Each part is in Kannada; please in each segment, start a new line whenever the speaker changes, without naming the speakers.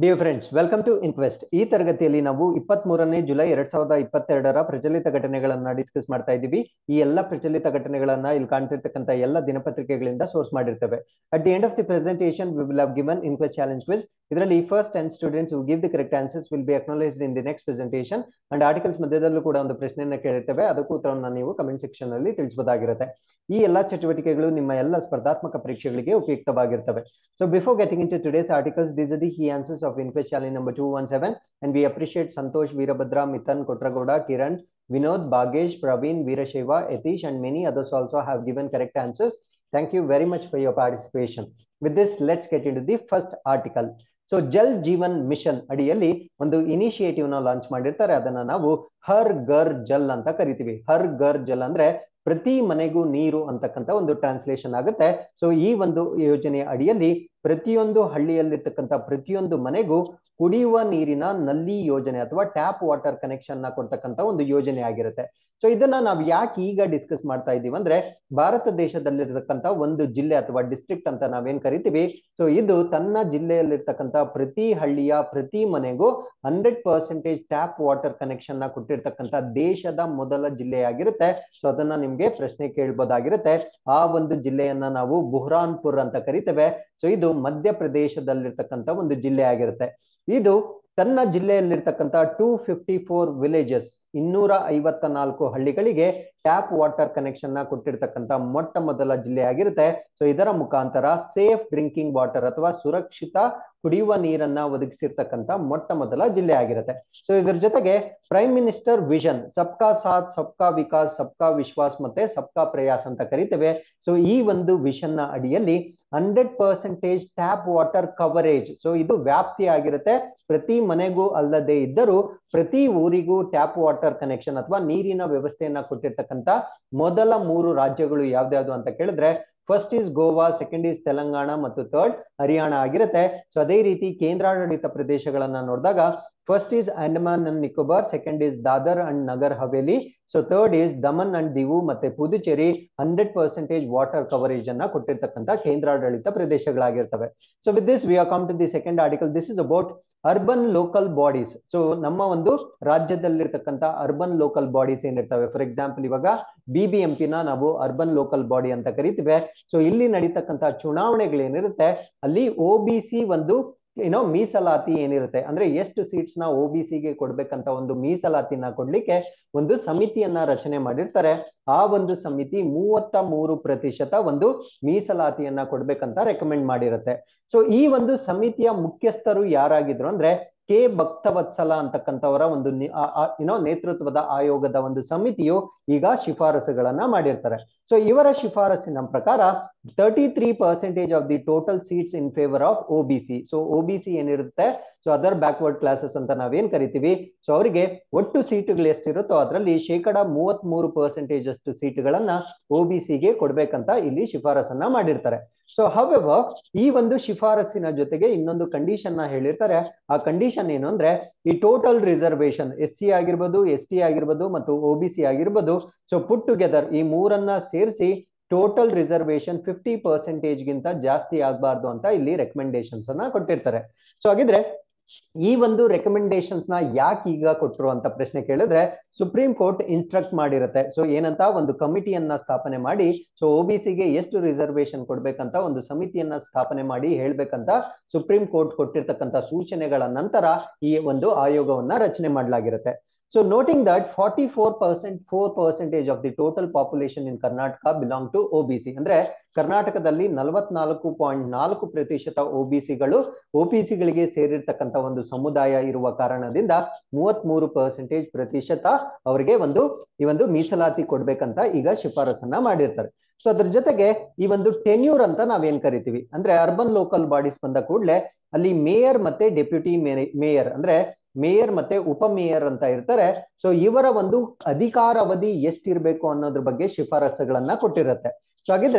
dear friends welcome to invest ಈ ತರಗತಿಯಲ್ಲಿ ನಾವು ಇಪ್ಪತ್ತ್ ಮೂರನೇ ಜುಲೈ ಎರಡ್ ಸಾವಿರದ ಇಪ್ಪತ್ತೆರಡರ ಪ್ರಚಲಿತ ಘಟನೆಗಳನ್ನ ಡಿಸ್ಕಸ್ ಮಾಡ್ತಾ ಇದ್ದೀವಿ ಈ ಎಲ್ಲ ಪ್ರಚಲಿತ ಘಟನೆಗಳನ್ನ ಇಲ್ಲಿ ಕಾಣ್ತಿರ್ತಕ್ಕಂಥ ಎಲ್ಲ ದಿನಪತ್ರಿಕೆಗಳಿಂದ ಸೋರ್ಸ್ ಮಾಡಿರ್ತೇವೆ at the end of the presentation we will have given inquest challenge quiz ಇದರಲ್ಲಿ first ten students give the correct answers will be acknowledged in the next presentation and articles ಮಧ್ಯದಲ್ಲೂ ಕೂಡ ಒಂದು ಪ್ರಶ್ನೆಯನ್ನ ಕೇಳಿರ್ತೇವೆ ಅದಕ್ಕೂ ಉತ್ತರವನ್ನು ನೀವು ಕಮೆಂಟ್ ಸೆಕ್ಷನ್ ಅಲ್ಲಿ ತಿಳಿಸಬಹುದಾಗಿರುತ್ತೆ ಈ ಎಲ್ಲಾ ಚಟುವಟಿಕೆಗಳು ನಿಮ್ಮ ಎಲ್ಲ ಸ್ಪರ್ಧಾತ್ಮಕ ಪರೀಕ್ಷೆಗಳಿಗೆ ಉಪಯುಕ್ತವಾಗಿರ್ತವೆ so before getting in to today's articles these are the key answers of inquest challenge number two one seven and we appreciate Santosh Veerabhadra ಮಿಥನ್ ಕೊಟ್ರಗೌಡ Kiran Vinod ಬಾಗೇಶ್ Praveen Veerashaiva Yathish and many others also have given correct answers thank you very much for your participation with this let's get in to the first article so Jal Jeevan mission ಅಡಿಯಲ್ಲಿ ಒಂದು ಇನಿಷಿಯೇಟಿವ್ ನ ಲಾಂಚ್ ಮಾಡಿರ್ತಾರೆ ಅದನ್ನ ನಾವು ಹರ್ ಗರ್ ಜಲ್ ಅಂತ ಕರಿತೀವಿ ಹರ್ ಗರ್ ಜಲ್ ಅಂದ್ರೆ ಪ್ರತಿ ಮನೆಗೂ ನೀರು ಅಂತಕ್ಕಂಥ ಒಂದು ಟ್ರಾನ್ಸ್ಲೇಷನ್ ಆಗುತ್ತೆ ಸೊ ಈ ಒಂದು ಯೋಜನೆಯ ಅಡಿಯಲ್ಲಿ ಪ್ರತಿಯೊಂದು ಹಳ್ಳಿಯಲ್ಲಿರ್ತಕ್ಕಂಥ ಪ್ರತಿಯೊಂದು ಮನೆಗೂ ಕುಡಿಯುವ ನೀರಿನ ನಲ್ಲಿ ಯೋಜನೆ ಅಥವಾ ಟ್ಯಾಪ್ ವಾಟರ್ ಕನೆಕ್ಷನ್ ನ ಕೊಡ್ತಕ್ಕಂಥ ಒಂದು ಯೋಜನೆ ಆಗಿರುತ್ತೆ ಸೊ ಇದನ್ನ ನಾವು ಯಾಕೆ ಈಗ ಡಿಸ್ಕಸ್ ಮಾಡ್ತಾ ಇದ್ದೀವಿ ಅಂದ್ರೆ ಭಾರತ ದೇಶದಲ್ಲಿರ್ತಕ್ಕಂಥ ಒಂದು ಜಿಲ್ಲೆ ಅಥವಾ ಡಿಸ್ಟ್ರಿಕ್ಟ್ ಅಂತ ನಾವೇನ್ ಕರಿತೀವಿ ಸೊ ಇದು ತನ್ನ ಜಿಲ್ಲೆಯಲ್ಲಿರ್ತಕ್ಕಂಥ ಪ್ರತಿ ಹಳ್ಳಿಯ ಪ್ರತಿ ಮನೆಗೂ hundred percentage tap water connection ನ ಕೊಟ್ಟಿರ್ತಕ್ಕಂಥ ದೇಶದ ಮೊದಲ ಜಿಲ್ಲೆಯಾಗಿರುತ್ತೆ ಸೊ ಅದನ್ನ ನಿಮ್ಗೆ ಪ್ರಶ್ನೆ ಕೇಳ್ಬೋದಾಗಿರುತ್ತೆ ಆ ಒಂದು ಜಿಲ್ಲೆಯನ್ನ ನಾವು ಬುಹ್ರಾನ್ಪುರ್ ಅಂತ ಕರಿತೇವೆ ಸೊ ಇದು ಮಧ್ಯಪ್ರದೇಶದಲ್ಲಿರ್ತಕ್ಕಂಥ ಒಂದು ಜಿಲ್ಲೆ ಆಗಿರುತ್ತೆ ಇದು ತನ್ನ ಜಿಲ್ಲೆಯಲ್ಲಿರ್ತಕ್ಕಂಥ ಟೂ ಫಿಫ್ಟಿ ಫೋರ್ ವಿಲೇಜಸ್ ಇನ್ನೂರ ಐವತ್ತ ನಾಲ್ಕು ಹಳ್ಳಿಗಳಿಗೆ ಟ್ಯಾಪ್ ವಾಟರ್ ಕನೆಕ್ಷನ್ ನ ಕೊಟ್ಟಿರ್ತಕ್ಕಂಥ ಮೊಟ್ಟ ಮೊದಲ ಜಿಲ್ಲೆ ಆಗಿರುತ್ತೆ ಸೊ ಇದರ ಮುಖಾಂತರ ಸೇಫ್ ಡ್ರಿಂಕಿಂಗ್ ವಾಟರ್ ಅಥವಾ ಸುರಕ್ಷಿತ ಕುಡಿಯುವ ನೀರನ್ನ ಒದಗಿಸಿರ್ತಕ್ಕಂಥ ಮೊಟ್ಟ ಮೊದಲ ಜಿಲ್ಲೆ ಆಗಿರುತ್ತೆ ಸೊ ಇದ್ರ ಜೊತೆಗೆ ಪ್ರೈಮ್ ಮಿನಿಸ್ಟರ್ ವಿಷನ್ ಸಬ್ಕಾ ಸಾಥ್ ಸಬ್ಕಾ ವಿಕಾಸ್ ಸಬ್ಕಾ ವಿಶ್ವಾಸ್ ಮತ್ತೆ ಸಬ್ಕಾ ಪ್ರಯಾಸ್ ಅಂತ ಕರಿತೇವೆ ಸೊ ಈ ಒಂದು ವಿಷನ್ ನ ಅಡಿಯಲ್ಲಿ hundred percentage tap water coverage so ಇದು ವ್ಯಾಪ್ತಿ ಆಗಿರುತ್ತೆ ಪ್ರತಿ ಮನೆಗೂ ಅಲ್ಲದೆ ಇದ್ದರೂ ಪ್ರತಿ ಊರಿಗೂ ಟ್ಯಾಪ್ ವಾಟರ್ ಕನೆಕ್ಷನ್ ಅಥವಾ ನೀರಿನ ವ್ಯವಸ್ಥೆಯನ್ನ ಕೊಟ್ಟಿರ್ತಕ್ಕಂಥ ಮೊದಲ ಮೂರು ರಾಜ್ಯಗಳು ಯಾವ್ದ್ಯಾವ್ದು ಅಂತ ಕೇಳಿದ್ರೆ first is Goa second is Telangana ಮತ್ತು ಥರ್ಡ್ ಹರಿಯಾಣ ಆಗಿರುತ್ತೆ ಸೊ ಅದೇ ರೀತಿ ಕೇಂದ್ರಾಡಳಿತ ಪ್ರದೇಶಗಳನ್ನ ನೋಡಿದಾಗ first is Andaman and Nicobar second is Dadra and Nagar Haveli so third is Daman and Diu ಮತ್ತೆ Puducherry hundred percentage water coverage ಅನ್ನ ಕೊಟ್ಟಿರ್ತಕ್ಕಂಥ ಕೇಂದ್ರಾಡಳಿತ ಪ್ರದೇಶಗಳಾಗಿರ್ತವೆ so with this we are come to the second article this is about urban local bodies so ನಮ್ಮ ಒಂದು ರಾಜ್ಯದಲ್ಲಿರ್ತಕ್ಕಂಥ ಅರ್ಬನ್ ಲೋಕಲ್ ಬಾಡೀಸ್ ಏನಿರ್ತವೆ ಫಾರ್ ಎಕ್ಸಾಂಪಲ್ ಇವಾಗ ಬಿ ಬಿ ಎಂ ಪಿನ ನಾವು ಅರ್ಬನ್ ಲೋಕಲ್ ಬಾಡಿ ಅಂತ ಕರಿತೀವಿ ಸೊ ಇಲ್ಲಿ ನಡೀತಕ್ಕಂಥ ಚುನಾವಣೆಗಳೇನಿರುತ್ತೆ ಅಲ್ಲಿ ಒ ಬಿ ಸಿ ಒಂದು ಏನೋ ಮೀಸಲಾತಿ ಏನಿರುತ್ತೆ ಅಂದ್ರೆ ಎಷ್ಟು ಸೀಟ್ಸ್ ನ ಒ ಬಿ ಸಿಗೆ ಕೊಡ್ಬೇಕಂತ ಒಂದು ಮೀಸಲಾತಿನ ಕೊಡ್ಲಿಕ್ಕೆ ಒಂದು ಸಮಿತಿಯನ್ನ ರಚನೆ ಮಾಡಿರ್ತಾರೆ ಆ ಒಂದು ಸಮಿತಿ ಮೂವತ್ತ ಮೂರು ಪ್ರತಿಶತ ಒಂದು ಮೀಸಲಾತಿಯನ್ನ ಕೊಡ್ಬೇಕಂತ ರೆಕಮೆಂಡ್ ಮಾಡಿರುತ್ತೆ ಸೊ ಈ ಒಂದು ಸಮಿತಿಯ ಮುಖ್ಯಸ್ಥರು ಯಾರಾಗಿದ್ರು ಅಂದ್ರೆ ಕೆ ಭಕ್ತವತ್ಸಲ ಅಂತಕ್ಕಂಥವರ ಒಂದು ಏನೋ ನೇತೃತ್ವದ ಆಯೋಗದ ಒಂದು ಸಮಿತಿಯು ಈಗ ಶಿಫಾರಸುಗಳನ್ನ ಮಾಡಿರ್ತಾರೆ ಸೊ ಇವರ ಶಿಫಾರಸಿನ ಪ್ರಕಾರ thirty three percentage of the total seats in favour of O B C so O B C ಏನಿರುತ್ತೆ ಸೊ ಅದರ್ ಬ್ಯಾಕ್ವರ್ಡ್ ಕ್ಲಾಸಸ್ ಅಂತ ನಾವೇನ್ ಕರಿತೀವಿ ಸೊ ಅವರಿಗೆ ಒಟ್ಟು ಸೀಟುಗಳು ಎಷ್ಟಿರುತ್ತೋ ಅದರಲ್ಲಿ ಶೇಕಡ ಮೂವತ್ತ್ ಮೂರು ಪರ್ಸೆಂಟೇಜ್ ಅಷ್ಟು ಸೀಟುಗಳನ್ನ ಒ ಬಿ ಸಿಗೆ ಕೊಡ್ಬೇಕಂತ ಇಲ್ಲಿ ಶಿಫಾರಸನ್ನ ಮಾಡಿರ್ತಾರೆ ಸೊ ಹವೆವರ್ ಈ ಒಂದು ಶಿಫಾರಸಿನ ಜೊತೆಗೆ ಇನ್ನೊಂದು ಕಂಡೀಷನ್ ನ ಹೇಳಿರ್ತಾರೆ ಆ ಕಂಡೀಷನ್ ಏನು ಅಂದ್ರೆ ಈ ಟೋಟಲ್ ರಿಸರ್ವೇಶನ್ ಎಸ್ ಸಿ ಆಗಿರ್ಬೋದು ಎಸ್ ಟಿ ಆಗಿರ್ಬೋದು ಮತ್ತು ಒ ಬಿ ಸಿ ಆಗಿರ್ಬೋದು ಸೊ ಪುಟ್ ಟುಗೆದರ್ ಈ ಮೂರನ್ನ ಸೇರಿಸಿ ಟೋಟಲ್ ರಿಸರ್ವೇಶನ್ ಫಿಫ್ಟಿ ಪರ್ಸೆಂಟೇಜ್ ಗಿಂತ ಜಾಸ್ತಿ ಆಗಬಾರ್ದು ಅಂತ ಇಲ್ಲಿ ರೆಕಮೆಂಡೇಶನ್ಸ್ ಅನ್ನ ಕೊಟ್ಟಿರ್ತಾರೆ ಸೊ ಹಾಗಿದ್ರೆ ಈ ಒಂದು ರೆಕಮೆಂಡೇಶನ್ಸ್ ನ ಯಾಕೆ ಈಗ ಕೊಟ್ಟರು ಅಂತ ಪ್ರಶ್ನೆ ಕೇಳಿದ್ರೆ ಸುಪ್ರೀಂ ಕೋರ್ಟ್ ಇನ್ಸ್ಟ್ರಕ್ಟ್ ಮಾಡಿರುತ್ತೆ ಸೊ ಏನಂತ ಒಂದು ಕಮಿಟಿಯನ್ನ ಸ್ಥಾಪನೆ ಮಾಡಿ ಸೊ ಒ ಬಿ ಸಿಗೆ ಎಷ್ಟು ರಿಸರ್ವೇಶನ್ ಕೊಡ್ಬೇಕಂತ ಒಂದು ಸಮಿತಿಯನ್ನ ಸ್ಥಾಪನೆ ಮಾಡಿ ಹೇಳ್ಬೇಕಂತ ಸುಪ್ರೀಂ ಕೋರ್ಟ್ ಕೊಟ್ಟಿರ್ತಕ್ಕಂಥ ಸೂಚನೆಗಳ ನಂತರ ಈ ಒಂದು ಆಯೋಗವನ್ನ ರಚನೆ ಮಾಡಲಾಗಿರುತ್ತೆ so noting that forty four percent four percentage of the total population in Karnataka belong to O B C ಅಂದ್ರೆ ಕರ್ನಾಟಕದಲ್ಲಿ ನಲವತ್ನಾಲ್ಕು ಪಾಯಿಂಟ್ ನಾಲ್ಕು ಪ್ರತಿಶತ ಒ ಬಿ ಸಿಗಳು ಒ ಪಿ ಸಿಗಳಿಗೆ ಸೇರಿರ್ತಕ್ಕಂಥ ಒಂದು ಸಮುದಾಯ ಇರುವ ಕಾರಣದಿಂದ ಮೂವತ್ತ್ ಮೂರು ಪರ್ಸೆಂಟೇಜ್ ಪ್ರತಿಶತ ಅವರಿಗೆ ಒಂದು ಈ ಒಂದು ಮೀಸಲಾತಿ ಕೊಡ್ಬೇಕಂತ ಈಗ ಶಿಫಾರಸನ್ನ ಮಾಡಿರ್ತಾರೆ ಸೊ ಅದ್ರ ಜೊತೆಗೆ ಈ ಒಂದು ಟೆನ್ಯೂರ್ ಅಂತ ನಾವೇನ್ ಕರಿತೀವಿ ಅಂದ್ರೆ ಅರ್ಬನ್ ಲೋಕಲ್ ಬಾಡೀಸ್ ಬಂದ ಕೂಡಲೇ ಅಲ್ಲಿ ಮೇಯರ್ ಮತ್ತೆ ಡೆಪ್ಯೂಟಿ ಮೇಯರ್ ಅಂದ್ರೆ ಮೇಯರ್ ಮತ್ತೆ ಉಪ ಮೇಯರ್ ಅಂತ ಇರ್ತಾರೆ ಸೊ ಇವರ ಒಂದು ಅಧಿಕಾರ ಅವಧಿ ಎಷ್ಟಿರ್ಬೇಕು ಅನ್ನೋದ್ರ ಬಗ್ಗೆ ಶಿಫಾರಸುಗಳನ್ನ ಕೊಟ್ಟಿರುತ್ತೆ ಸೊ ಹಾಗಿದ್ರೆ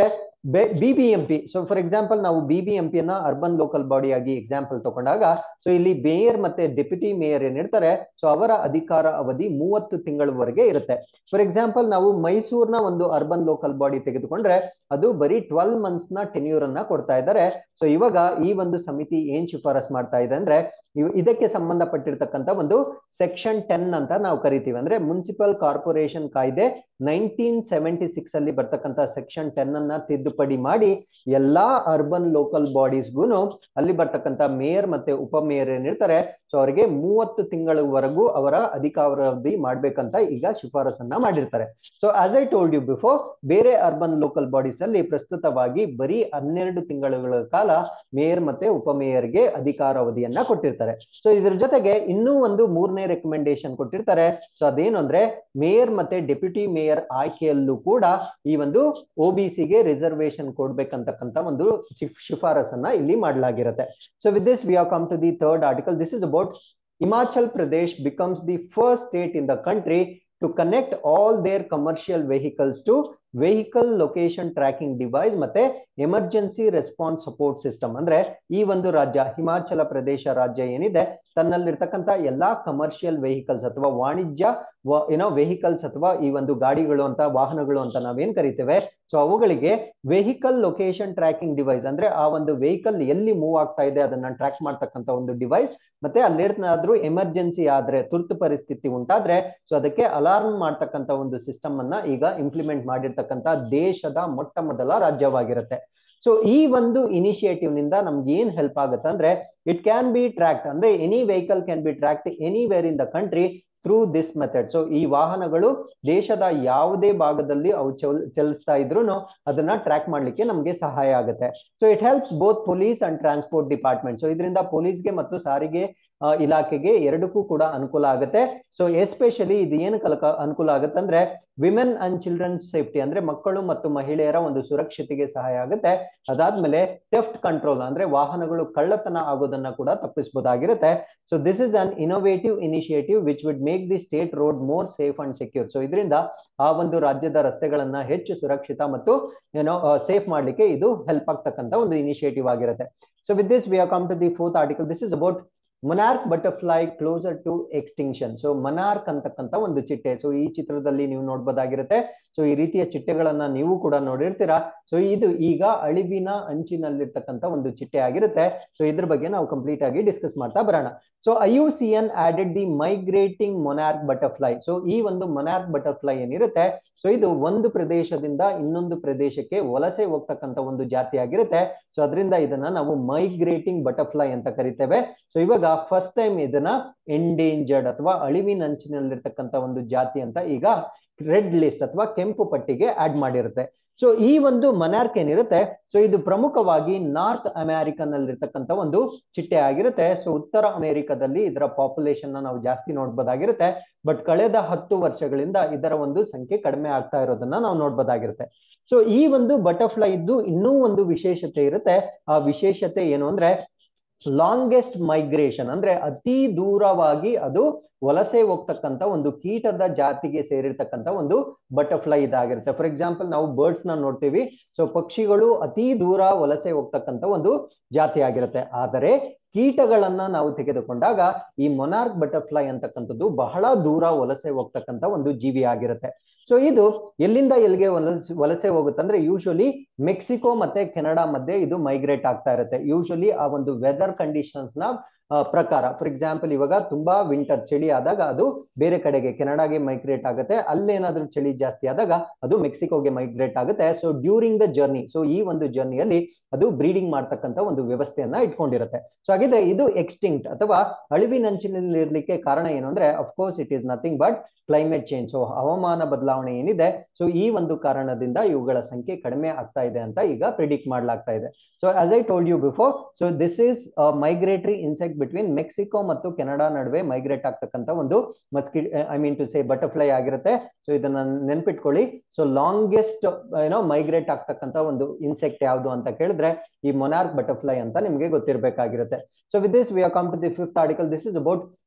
B B M P so for example ನಾವು ಬಿ ಬಿ ಎಂ ಪಿಯನ್ನ ಅರ್ಬನ್ ಲೋಕಲ್ ಬಾಡಿ ಆಗಿ ಎಕ್ಸಾಂಪಲ್ ತಗೊಂಡಾಗ ಸೊ ಇಲ್ಲಿ ಮೇಯರ್ ಮತ್ತೆ ಡೆಪ್ಯೂಟಿ ಮೇಯರ್ ಏನಿರ್ತಾರೆ ಸೊ ಅವರ ಅಧಿಕಾರ ಅವಧಿ ಮೂವತ್ತು ತಿಂಗಳವರೆಗೆ ಇರುತ್ತೆ ಫಾರ್ ಎಕ್ಸಾಂಪಲ್ ನಾವು ಮೈಸೂರಿನ ಒಂದು ಅರ್ಬನ್ ಲೋಕಲ್ ಬಾಡಿ ತೆಗೆದುಕೊಂಡ್ರೆ ಅದು ಬರೀ ಟ್ವೆಲ್ ಮಂತ್ಸ್ ನ ಟೆನ್ಯೂರ್ ಅನ್ನ ಕೊಡ್ತಾ ಇದ್ದಾರೆ ಸೊ ಇವಾಗ ಈ ಒಂದು ಸಮಿತಿ ಏನ್ ಶಿಫಾರಸ್ ಮಾಡ್ತಾ ಇದೆ ಅಂದ್ರೆ ಇದಕ್ಕೆ ಸಂಬಂಧಪಟ್ಟಿರ್ತಕ್ಕಂಥ ಒಂದು ಸೆಕ್ಷನ್ ಟೆನ್ ಅಂತ ನಾವು ಕರಿತೀವಿ ಅಂದ್ರೆ ಮುನ್ಸಿಪಲ್ ಕಾರ್ಪೊರೇಷನ್ ಕಾಯ್ದೆ ನೈನ್ಟೀನ್ ಸೆವೆಂಟಿ ಸಿಕ್ಸ್ ಅಲ್ಲಿ ಬರ್ತಕ್ಕಂಥ ಸೆಕ್ಷನ್ ಟೆನ್ ಅನ್ನ ತಿದ್ದುಪಡಿ ಮಾಡಿ ಎಲ್ಲಾ ಅರ್ಬನ್ ಲೋಕಲ್ ಬಾಡೀಸ್ಗೂನು ಅಲ್ಲಿ ಬರ್ತಕ್ಕಂಥ ಮೇಯರ್ ಮತ್ತೆ ಉಪ ಮೇಯರ್ ಏನಿರ್ತಾರೆ ಸೊ ಅವರಿಗೆ ಮೂವತ್ತು ತಿಂಗಳವರೆಗೂ ಅವರ ಅಧಿಕಾರಾವಧಿ ಮಾಡ್ಬೇಕಂತ ಈಗ ಶಿಫಾರಸನ್ನ ಮಾಡಿರ್ತಾರೆ so as I told you before ಬೇರೆ ಅರ್ಬನ್ ಲೋಕಲ್ ಬಾಡೀಸ್ ಅಲ್ಲಿ ಪ್ರಸ್ತುತವಾಗಿ ಬರೀ ಹನ್ನೆರಡು ತಿಂಗಳ ಕಾಲ ಮೇಯರ್ ಮತ್ತೆ ಉಪ ಮೇಯರ್ಗೆ ಅಧಿಕಾರಾವಧಿಯನ್ನ ಕೊಟ್ಟಿರ್ತಾರೆ ಸೊ ಇದ್ರ ಜೊತೆಗೆ ಇನ್ನೂ ಒಂದು ಮೂರನೇ ರೆಕಮೆಂಡೇಶನ್ ಕೊಟ್ಟಿರ್ತಾರೆ ಸೊ ಅದೇನು ಅಂದ್ರೆ ಮೇಯರ್ ಮತ್ತೆ ಡೆಪ್ಯೂಟಿ ಮೇಯರ್ ಆಯ್ಕೆಯಲ್ಲೂ ಕೂಡ ಈ ಒಂದು ಒ ಬಿ ಸಿಗೆ ರಿಸರ್ವೇಶನ್ ಕೊಡ್ಬೇಕಂತಕ್ಕಂತ ಒಂದು ಶಿಫಾರಸನ್ನ ಇಲ್ಲಿ ಮಾಡಲಾಗಿರುತ್ತೆ so with this we are come to the third article this is about Himachal Pradesh becomes the first state in the country to connect all their commercial vehicles to vehicle location tracking device ಮತ್ತೆ ಎಮರ್ಜೆನ್ಸಿ ರೆಸ್ಪಾನ್ಸ್ ಸಪೋರ್ಟ್ ಸಿಸ್ಟಮ್ ಅಂದ್ರೆ ಈ ಒಂದು ರಾಜ್ಯ ಹಿಮಾಚಲ ಪ್ರದೇಶ ರಾಜ್ಯ ಏನಿದೆ ತನ್ನಲ್ಲಿರ್ತಕ್ಕಂಥ ಎಲ್ಲಾ ಕಮರ್ಷಿಯಲ್ ವೆಹಿಕಲ್ಸ್ ಅಥವಾ ವಾಣಿಜ್ಯ ಏನೋ ವೆಹಿಕಲ್ಸ್ ಅಥವಾ ಈ ಒಂದು ಗಾಡಿಗಳು ಅಂತ ವಾಹನಗಳು ಅಂತ ನಾವೇನ್ ಕರಿತೇವೆ ಸೊ ಅವುಗಳಿಗೆ ವೆಹಿಕಲ್ ಲೊಕೇಶನ್ ಟ್ರ್ಯಾಕಿಂಗ್ ಡಿವೈಸ್ ಅಂದ್ರೆ ಆ ಒಂದು ವೆಹಿಕಲ್ ಎಲ್ಲಿ ಮೂವ್ ಆಗ್ತಾ ಇದೆ ಅದನ್ನ ಟ್ರ್ಯಾಕ್ ಮಾಡ್ತಕ್ಕಂಥ ಒಂದು ಡಿವೈಸ್ ಮತ್ತೆ ಅಲ್ಲೇನಾದ್ರೂ ಎಮರ್ಜೆನ್ಸಿ ಆದ್ರೆ ತುರ್ತು ಪರಿಸ್ಥಿತಿ ಉಂಟಾದ್ರೆ ಸೊ ಅದಕ್ಕೆ ಅಲಾರ್ಮ್ ಮಾಡ್ತಕ್ಕಂಥ ಒಂದು ಸಿಸ್ಟಮ್ ಅನ್ನ ಈಗ ಇಂಪ್ಲಿಮೆಂಟ್ ಮಾಡಿರ್ತಕ್ಕಂಥ ದೇಶದ ಮೊಟ್ಟ ಮೊದಲ ರಾಜ್ಯವಾಗಿರುತ್ತೆ ಸೊ ಈ ಒಂದು ಇನಿಷಿಯೇಟಿವ್ ನಿಂದ ನಮ್ಗೆ ಏನ್ ಹೆಲ್ಪ್ ಆಗುತ್ತೆ ಅಂದ್ರೆ ಇಟ್ ಕ್ಯಾನ್ ಬಿ ಟ್ರ್ಯಾಕ್ಟ್ ಅಂದ್ರೆ any vehicle can be tracked anywhere in the country through this method so ಈ ವಾಹನಗಳು ದೇಶದ ಯಾವುದೇ ಭಾಗದಲ್ಲಿ ಅವು ಚಲ್ ಚಲಿಸ್ತಾ ಇದ್ರು ಅದನ್ನ ಟ್ರ್ಯಾಕ್ ಮಾಡ್ಲಿಕ್ಕೆ ನಮಗೆ ಸಹಾಯ ಆಗುತ್ತೆ so it helps both police and transport department so ಇದರಿಂದ ಪೊಲೀಸ್ಗೆ ಮತ್ತು ಸಾರಿಗೆ ಇಲಾಖೆಗೆ ಎರಡಕ್ಕೂ ಕೂಡ ಅನುಕೂಲ ಆಗುತ್ತೆ ಸೊ ಎಸ್ಪೆಷಲಿ ಇದು ಏನು ಕಲಕ ಅನುಕೂಲ ಆಗುತ್ತೆ ಅಂದ್ರೆ ವಿಮೆನ್ ಅಂಡ್ ಚಿಲ್ಡ್ರನ್ ಸೇಫ್ಟಿ ಅಂದ್ರೆ ಮಕ್ಕಳು ಮತ್ತು ಮಹಿಳೆಯರ ಒಂದು ಸುರಕ್ಷತೆಗೆ ಸಹಾಯ ಆಗುತ್ತೆ ಅದಾದ್ಮೇಲೆ ಟೆಫ್ಟ್ ಕಂಟ್ರೋಲ್ ಅಂದ್ರೆ ವಾಹನಗಳು ಕಳ್ಳತನ ಆಗೋದನ್ನ ಕೂಡ ತಪ್ಪಿಸಬಹುದಾಗಿರುತ್ತೆ so this is an innovative initiative which would make the state road more safe and secure so ಇದರಿಂದ ಆ ಒಂದು ರಾಜ್ಯದ ರಸ್ತೆಗಳನ್ನ ಹೆಚ್ಚು ಸುರಕ್ಷಿತ ಮತ್ತು ಏನೋ ಸೇಫ್ ಮಾಡ್ಲಿಕ್ಕೆ ಇದು ಹೆಲ್ಪ್ ಆಗ್ತಕ್ಕಂಥ ಒಂದು ಇನಿಷಿಯೇಟಿವ್ ಆಗಿರುತ್ತೆ so with this we are come to the fourth article this is about monarch butterfly closer to extinction so ಮನಾರ್ಕ್ ಅಂತಕ್ಕಂಥ ಒಂದು ಚಿಟ್ಟೆ ಸೊ ಈ ಚಿತ್ರದಲ್ಲಿ ನೀವು ನೋಡ್ಬೋದಾಗಿರುತ್ತೆ ಸೊ ಈ ರೀತಿಯ ಚಿಟ್ಟೆಗಳನ್ನ ನೀವು ಕೂಡ ನೋಡಿರ್ತೀರಾ ಸೊ ಇದು ಈಗ ಅಳಿವಿನ ಅಂಚಿನಲ್ಲಿರ್ತಕ್ಕಂಥ ಒಂದು ಚಿಟ್ಟೆ ಆಗಿರುತ್ತೆ ಸೊ ಇದ್ರ ಬಗ್ಗೆ ನಾವು ಕಂಪ್ಲೀಟ್ ಆಗಿ ಡಿಸ್ಕಸ್ ಮಾಡ್ತಾ ಬರೋಣ so I U C N added the migrating monarch butterfly so ಈ ಒಂದು ಮೊನಾರ್ಕ್ ಬಟರ್ಫ್ಲೈ ಏನಿರುತ್ತೆ ಸೊ ಇದು ಒಂದು ಪ್ರದೇಶದಿಂದ ಇನ್ನೊಂದು ಪ್ರದೇಶಕ್ಕೆ ವಲಸೆ ಹೋಗ್ತಕ್ಕಂಥ ಒಂದು ಜಾತಿ ಆಗಿರುತ್ತೆ ಸೊ ಅದರಿಂದ ಇದನ್ನ ನಾವು ಮೈಗ್ರೇಟಿಂಗ್ ಬಟರ್ಫ್ಲೈ ಅಂತ ಕರಿತೇವೆ ಸೊ ಇವಾಗ ಫಸ್ಟ್ ಟೈಮ್ ಇದನ್ನ ಎಂಡೇಂಜರ್ಡ್ ಅಥವಾ ಅಳಿವಿನಂಚಿನಲ್ಲಿರ್ತಕ್ಕಂಥ ಒಂದು ಜಾತಿ ಅಂತ ಈಗ ರೆಡ್ ಲಿಸ್ಟ್ ಅಥವಾ ಕೆಂಪು ಪಟ್ಟಿಗೆ ಆಡ್ ಮಾಡಿರುತ್ತೆ ಸೊ ಈ ಒಂದು ಮನಾರ್ಕ್ ಏನಿರುತ್ತೆ ಸೊ ಇದು ಪ್ರಮುಖವಾಗಿ ನಾರ್ತ್ ಅಮೆರಿಕನ್ ಅಲ್ಲಿರ್ತಕ್ಕಂಥ ಒಂದು ಚಿಟ್ಟೆ ಆಗಿರುತ್ತೆ ಸೊ ಉತ್ತರ ಅಮೆರಿಕದಲ್ಲಿ ಇದರ ಪಾಪ್ಯುಲೇಷನ್ ನಾವು ಜಾಸ್ತಿ ನೋಡ್ಬೋದಾಗಿರುತ್ತೆ ಬಟ್ ಕಳೆದ ಹತ್ತು ವರ್ಷಗಳಿಂದ ಇದರ ಒಂದು ಸಂಖ್ಯೆ ಕಡಿಮೆ ಆಗ್ತಾ ಇರೋದನ್ನ ನಾವು ನೋಡ್ಬೋದಾಗಿರುತ್ತೆ ಸೊ ಈ ಒಂದು ಬಟರ್ಫ್ಲೈ ಇದ್ದು ಇನ್ನೂ ಒಂದು ವಿಶೇಷತೆ ಇರುತ್ತೆ ಆ ವಿಶೇಷತೆ ಏನು ಅಂದ್ರೆ ಲಾಂಗೆಸ್ಟ್ ಮೈಗ್ರೇಷನ್ ಅಂದ್ರೆ ಅತಿ ದೂರವಾಗಿ ಅದು ವಲಸೆ ಹೋಗ್ತಕ್ಕಂತ ಒಂದು ಕೀಟದ ಜಾತಿಗೆ ಸೇರಿರ್ತಕ್ಕಂಥ ಒಂದು ಬಟರ್ಫ್ಲೈ ಇದಾಗಿರುತ್ತೆ ಫಾರ್ ಎಕ್ಸಾಂಪಲ್ ನಾವು ಬರ್ಡ್ಸ್ ನ ನೋಡ್ತೀವಿ ಸೊ ಪಕ್ಷಿಗಳು ಅತಿ ದೂರ ವಲಸೆ ಹೋಗ್ತಕ್ಕಂಥ ಒಂದು ಜಾತಿ ಆಗಿರುತ್ತೆ ಆದರೆ ಕೀಟಗಳನ್ನ ನಾವು ತೆಗೆದುಕೊಂಡಾಗ ಈ ಮೊನಾರ್ಕ್ ಬಟರ್ಫ್ಲೈ ಅಂತಕ್ಕಂಥದ್ದು ಬಹಳ ದೂರ ವಲಸೆ ಹೋಗ್ತಕ್ಕಂಥ ಒಂದು ಜೀವಿ ಆಗಿರುತ್ತೆ ಸೊ ಇದು ಎಲ್ಲಿಂದ ಎಲ್ಲಿಗೆ ವಲಸೆ ವಲಸೆ ಹೋಗುತ್ತೆ ಅಂದ್ರೆ ಯೂಶಲಿ ಮೆಕ್ಸಿಕೋ ಮತ್ತೆ ಕೆನಡಾ ಮಧ್ಯೆ ಇದು ಮೈಗ್ರೇಟ್ ಆಗ್ತಾ ಇರುತ್ತೆ ಯೂಶಲಿ ಆ ಒಂದು ವೆದರ್ ಕಂಡೀಷನ್ಸ್ ನ ಪ್ರಕಾರ ಫಾರ್ ಎಕ್ಸಾಂಪಲ್ ಇವಾಗ ತುಂಬಾ ವಿಂಟರ್ ಚಳಿ ಆದಾಗ ಅದು ಬೇರೆ ಕಡೆಗೆ ಕೆನಡಾಗೆ ಮೈಗ್ರೇಟ್ ಆಗುತ್ತೆ ಅಲ್ಲೇನಾದ್ರೂ ಚಳಿ ಜಾಸ್ತಿ ಆದಾಗ ಅದು ಮೆಕ್ಸಿಕೋಗೆ ಮೈಗ್ರೇಟ್ ಆಗುತ್ತೆ so during the journey so ಈ ಒಂದು ಜರ್ನಿಯಲ್ಲಿ ಅದು ಬ್ರೀಡಿಂಗ್ ಮಾಡ್ತಕ್ಕಂಥ ಒಂದು ವ್ಯವಸ್ಥೆಯನ್ನ ಇಟ್ಕೊಂಡಿರುತ್ತೆ ಸೊ ಹಾಗಿದ್ರೆ ಇದು ಎಕ್ಸ್ಟಿಂಕ್ಟ್ ಅಥವಾ ಅಳಿವಿನಂಚಿನಲ್ಲಿ ಇರ್ಲಿಕ್ಕೆ ಕಾರಣ ಏನು ಅಂದ್ರೆ of course it is nothing but climate change so ಹವಾಮಾನ ಬದಲಾವಣೆ ಏನಿದೆ ಸೊ ಈ ಒಂದು ಕಾರಣದಿಂದ ಇವುಗಳ ಸಂಖ್ಯೆ ಕಡಿಮೆ ಆಗ್ತಾ ಇದೆ ಅಂತ ಈಗ ಪ್ರಿಡಿಕ್ಟ್ ಮಾಡ್ಲಾಗ್ತಾ ಇದೆ so as I told you before so this is migratory insect between Mexico ಮತ್ತು ಕೆನಡಾ ನಡುವೆ ಮೈಗ್ರೇಟ್ ಆಗ್ತಕ್ಕಂಥ ಒಂದು ಮಸ್ಕಿ I mean to say butterfly ಆಗಿರುತ್ತೆ ಸೊ ಇದನ್ನ ನೆನ್ಪಿಟ್ಕೊಳ್ಳಿ ಸೊ ಲಾಂಗೆಸ್ಟ್ ಏನೋ ಮೈಗ್ರೇಟ್ ಆಗ್ತಕ್ಕಂಥ ಒಂದು ಇನ್ಸೆಕ್ಟ್ ಯಾವುದು ಅಂತ ಕೇಳಿದ್ರೆ ಈ ಮೊನಾರ್ಕ್ ಬಟರ್ಫ್ಲೈ ಅಂತ ನಿಮಗೆ ಗೊತ್ತಿರಬೇಕಾಗಿರುತ್ತೆ so with this we are come to the fifth article this is about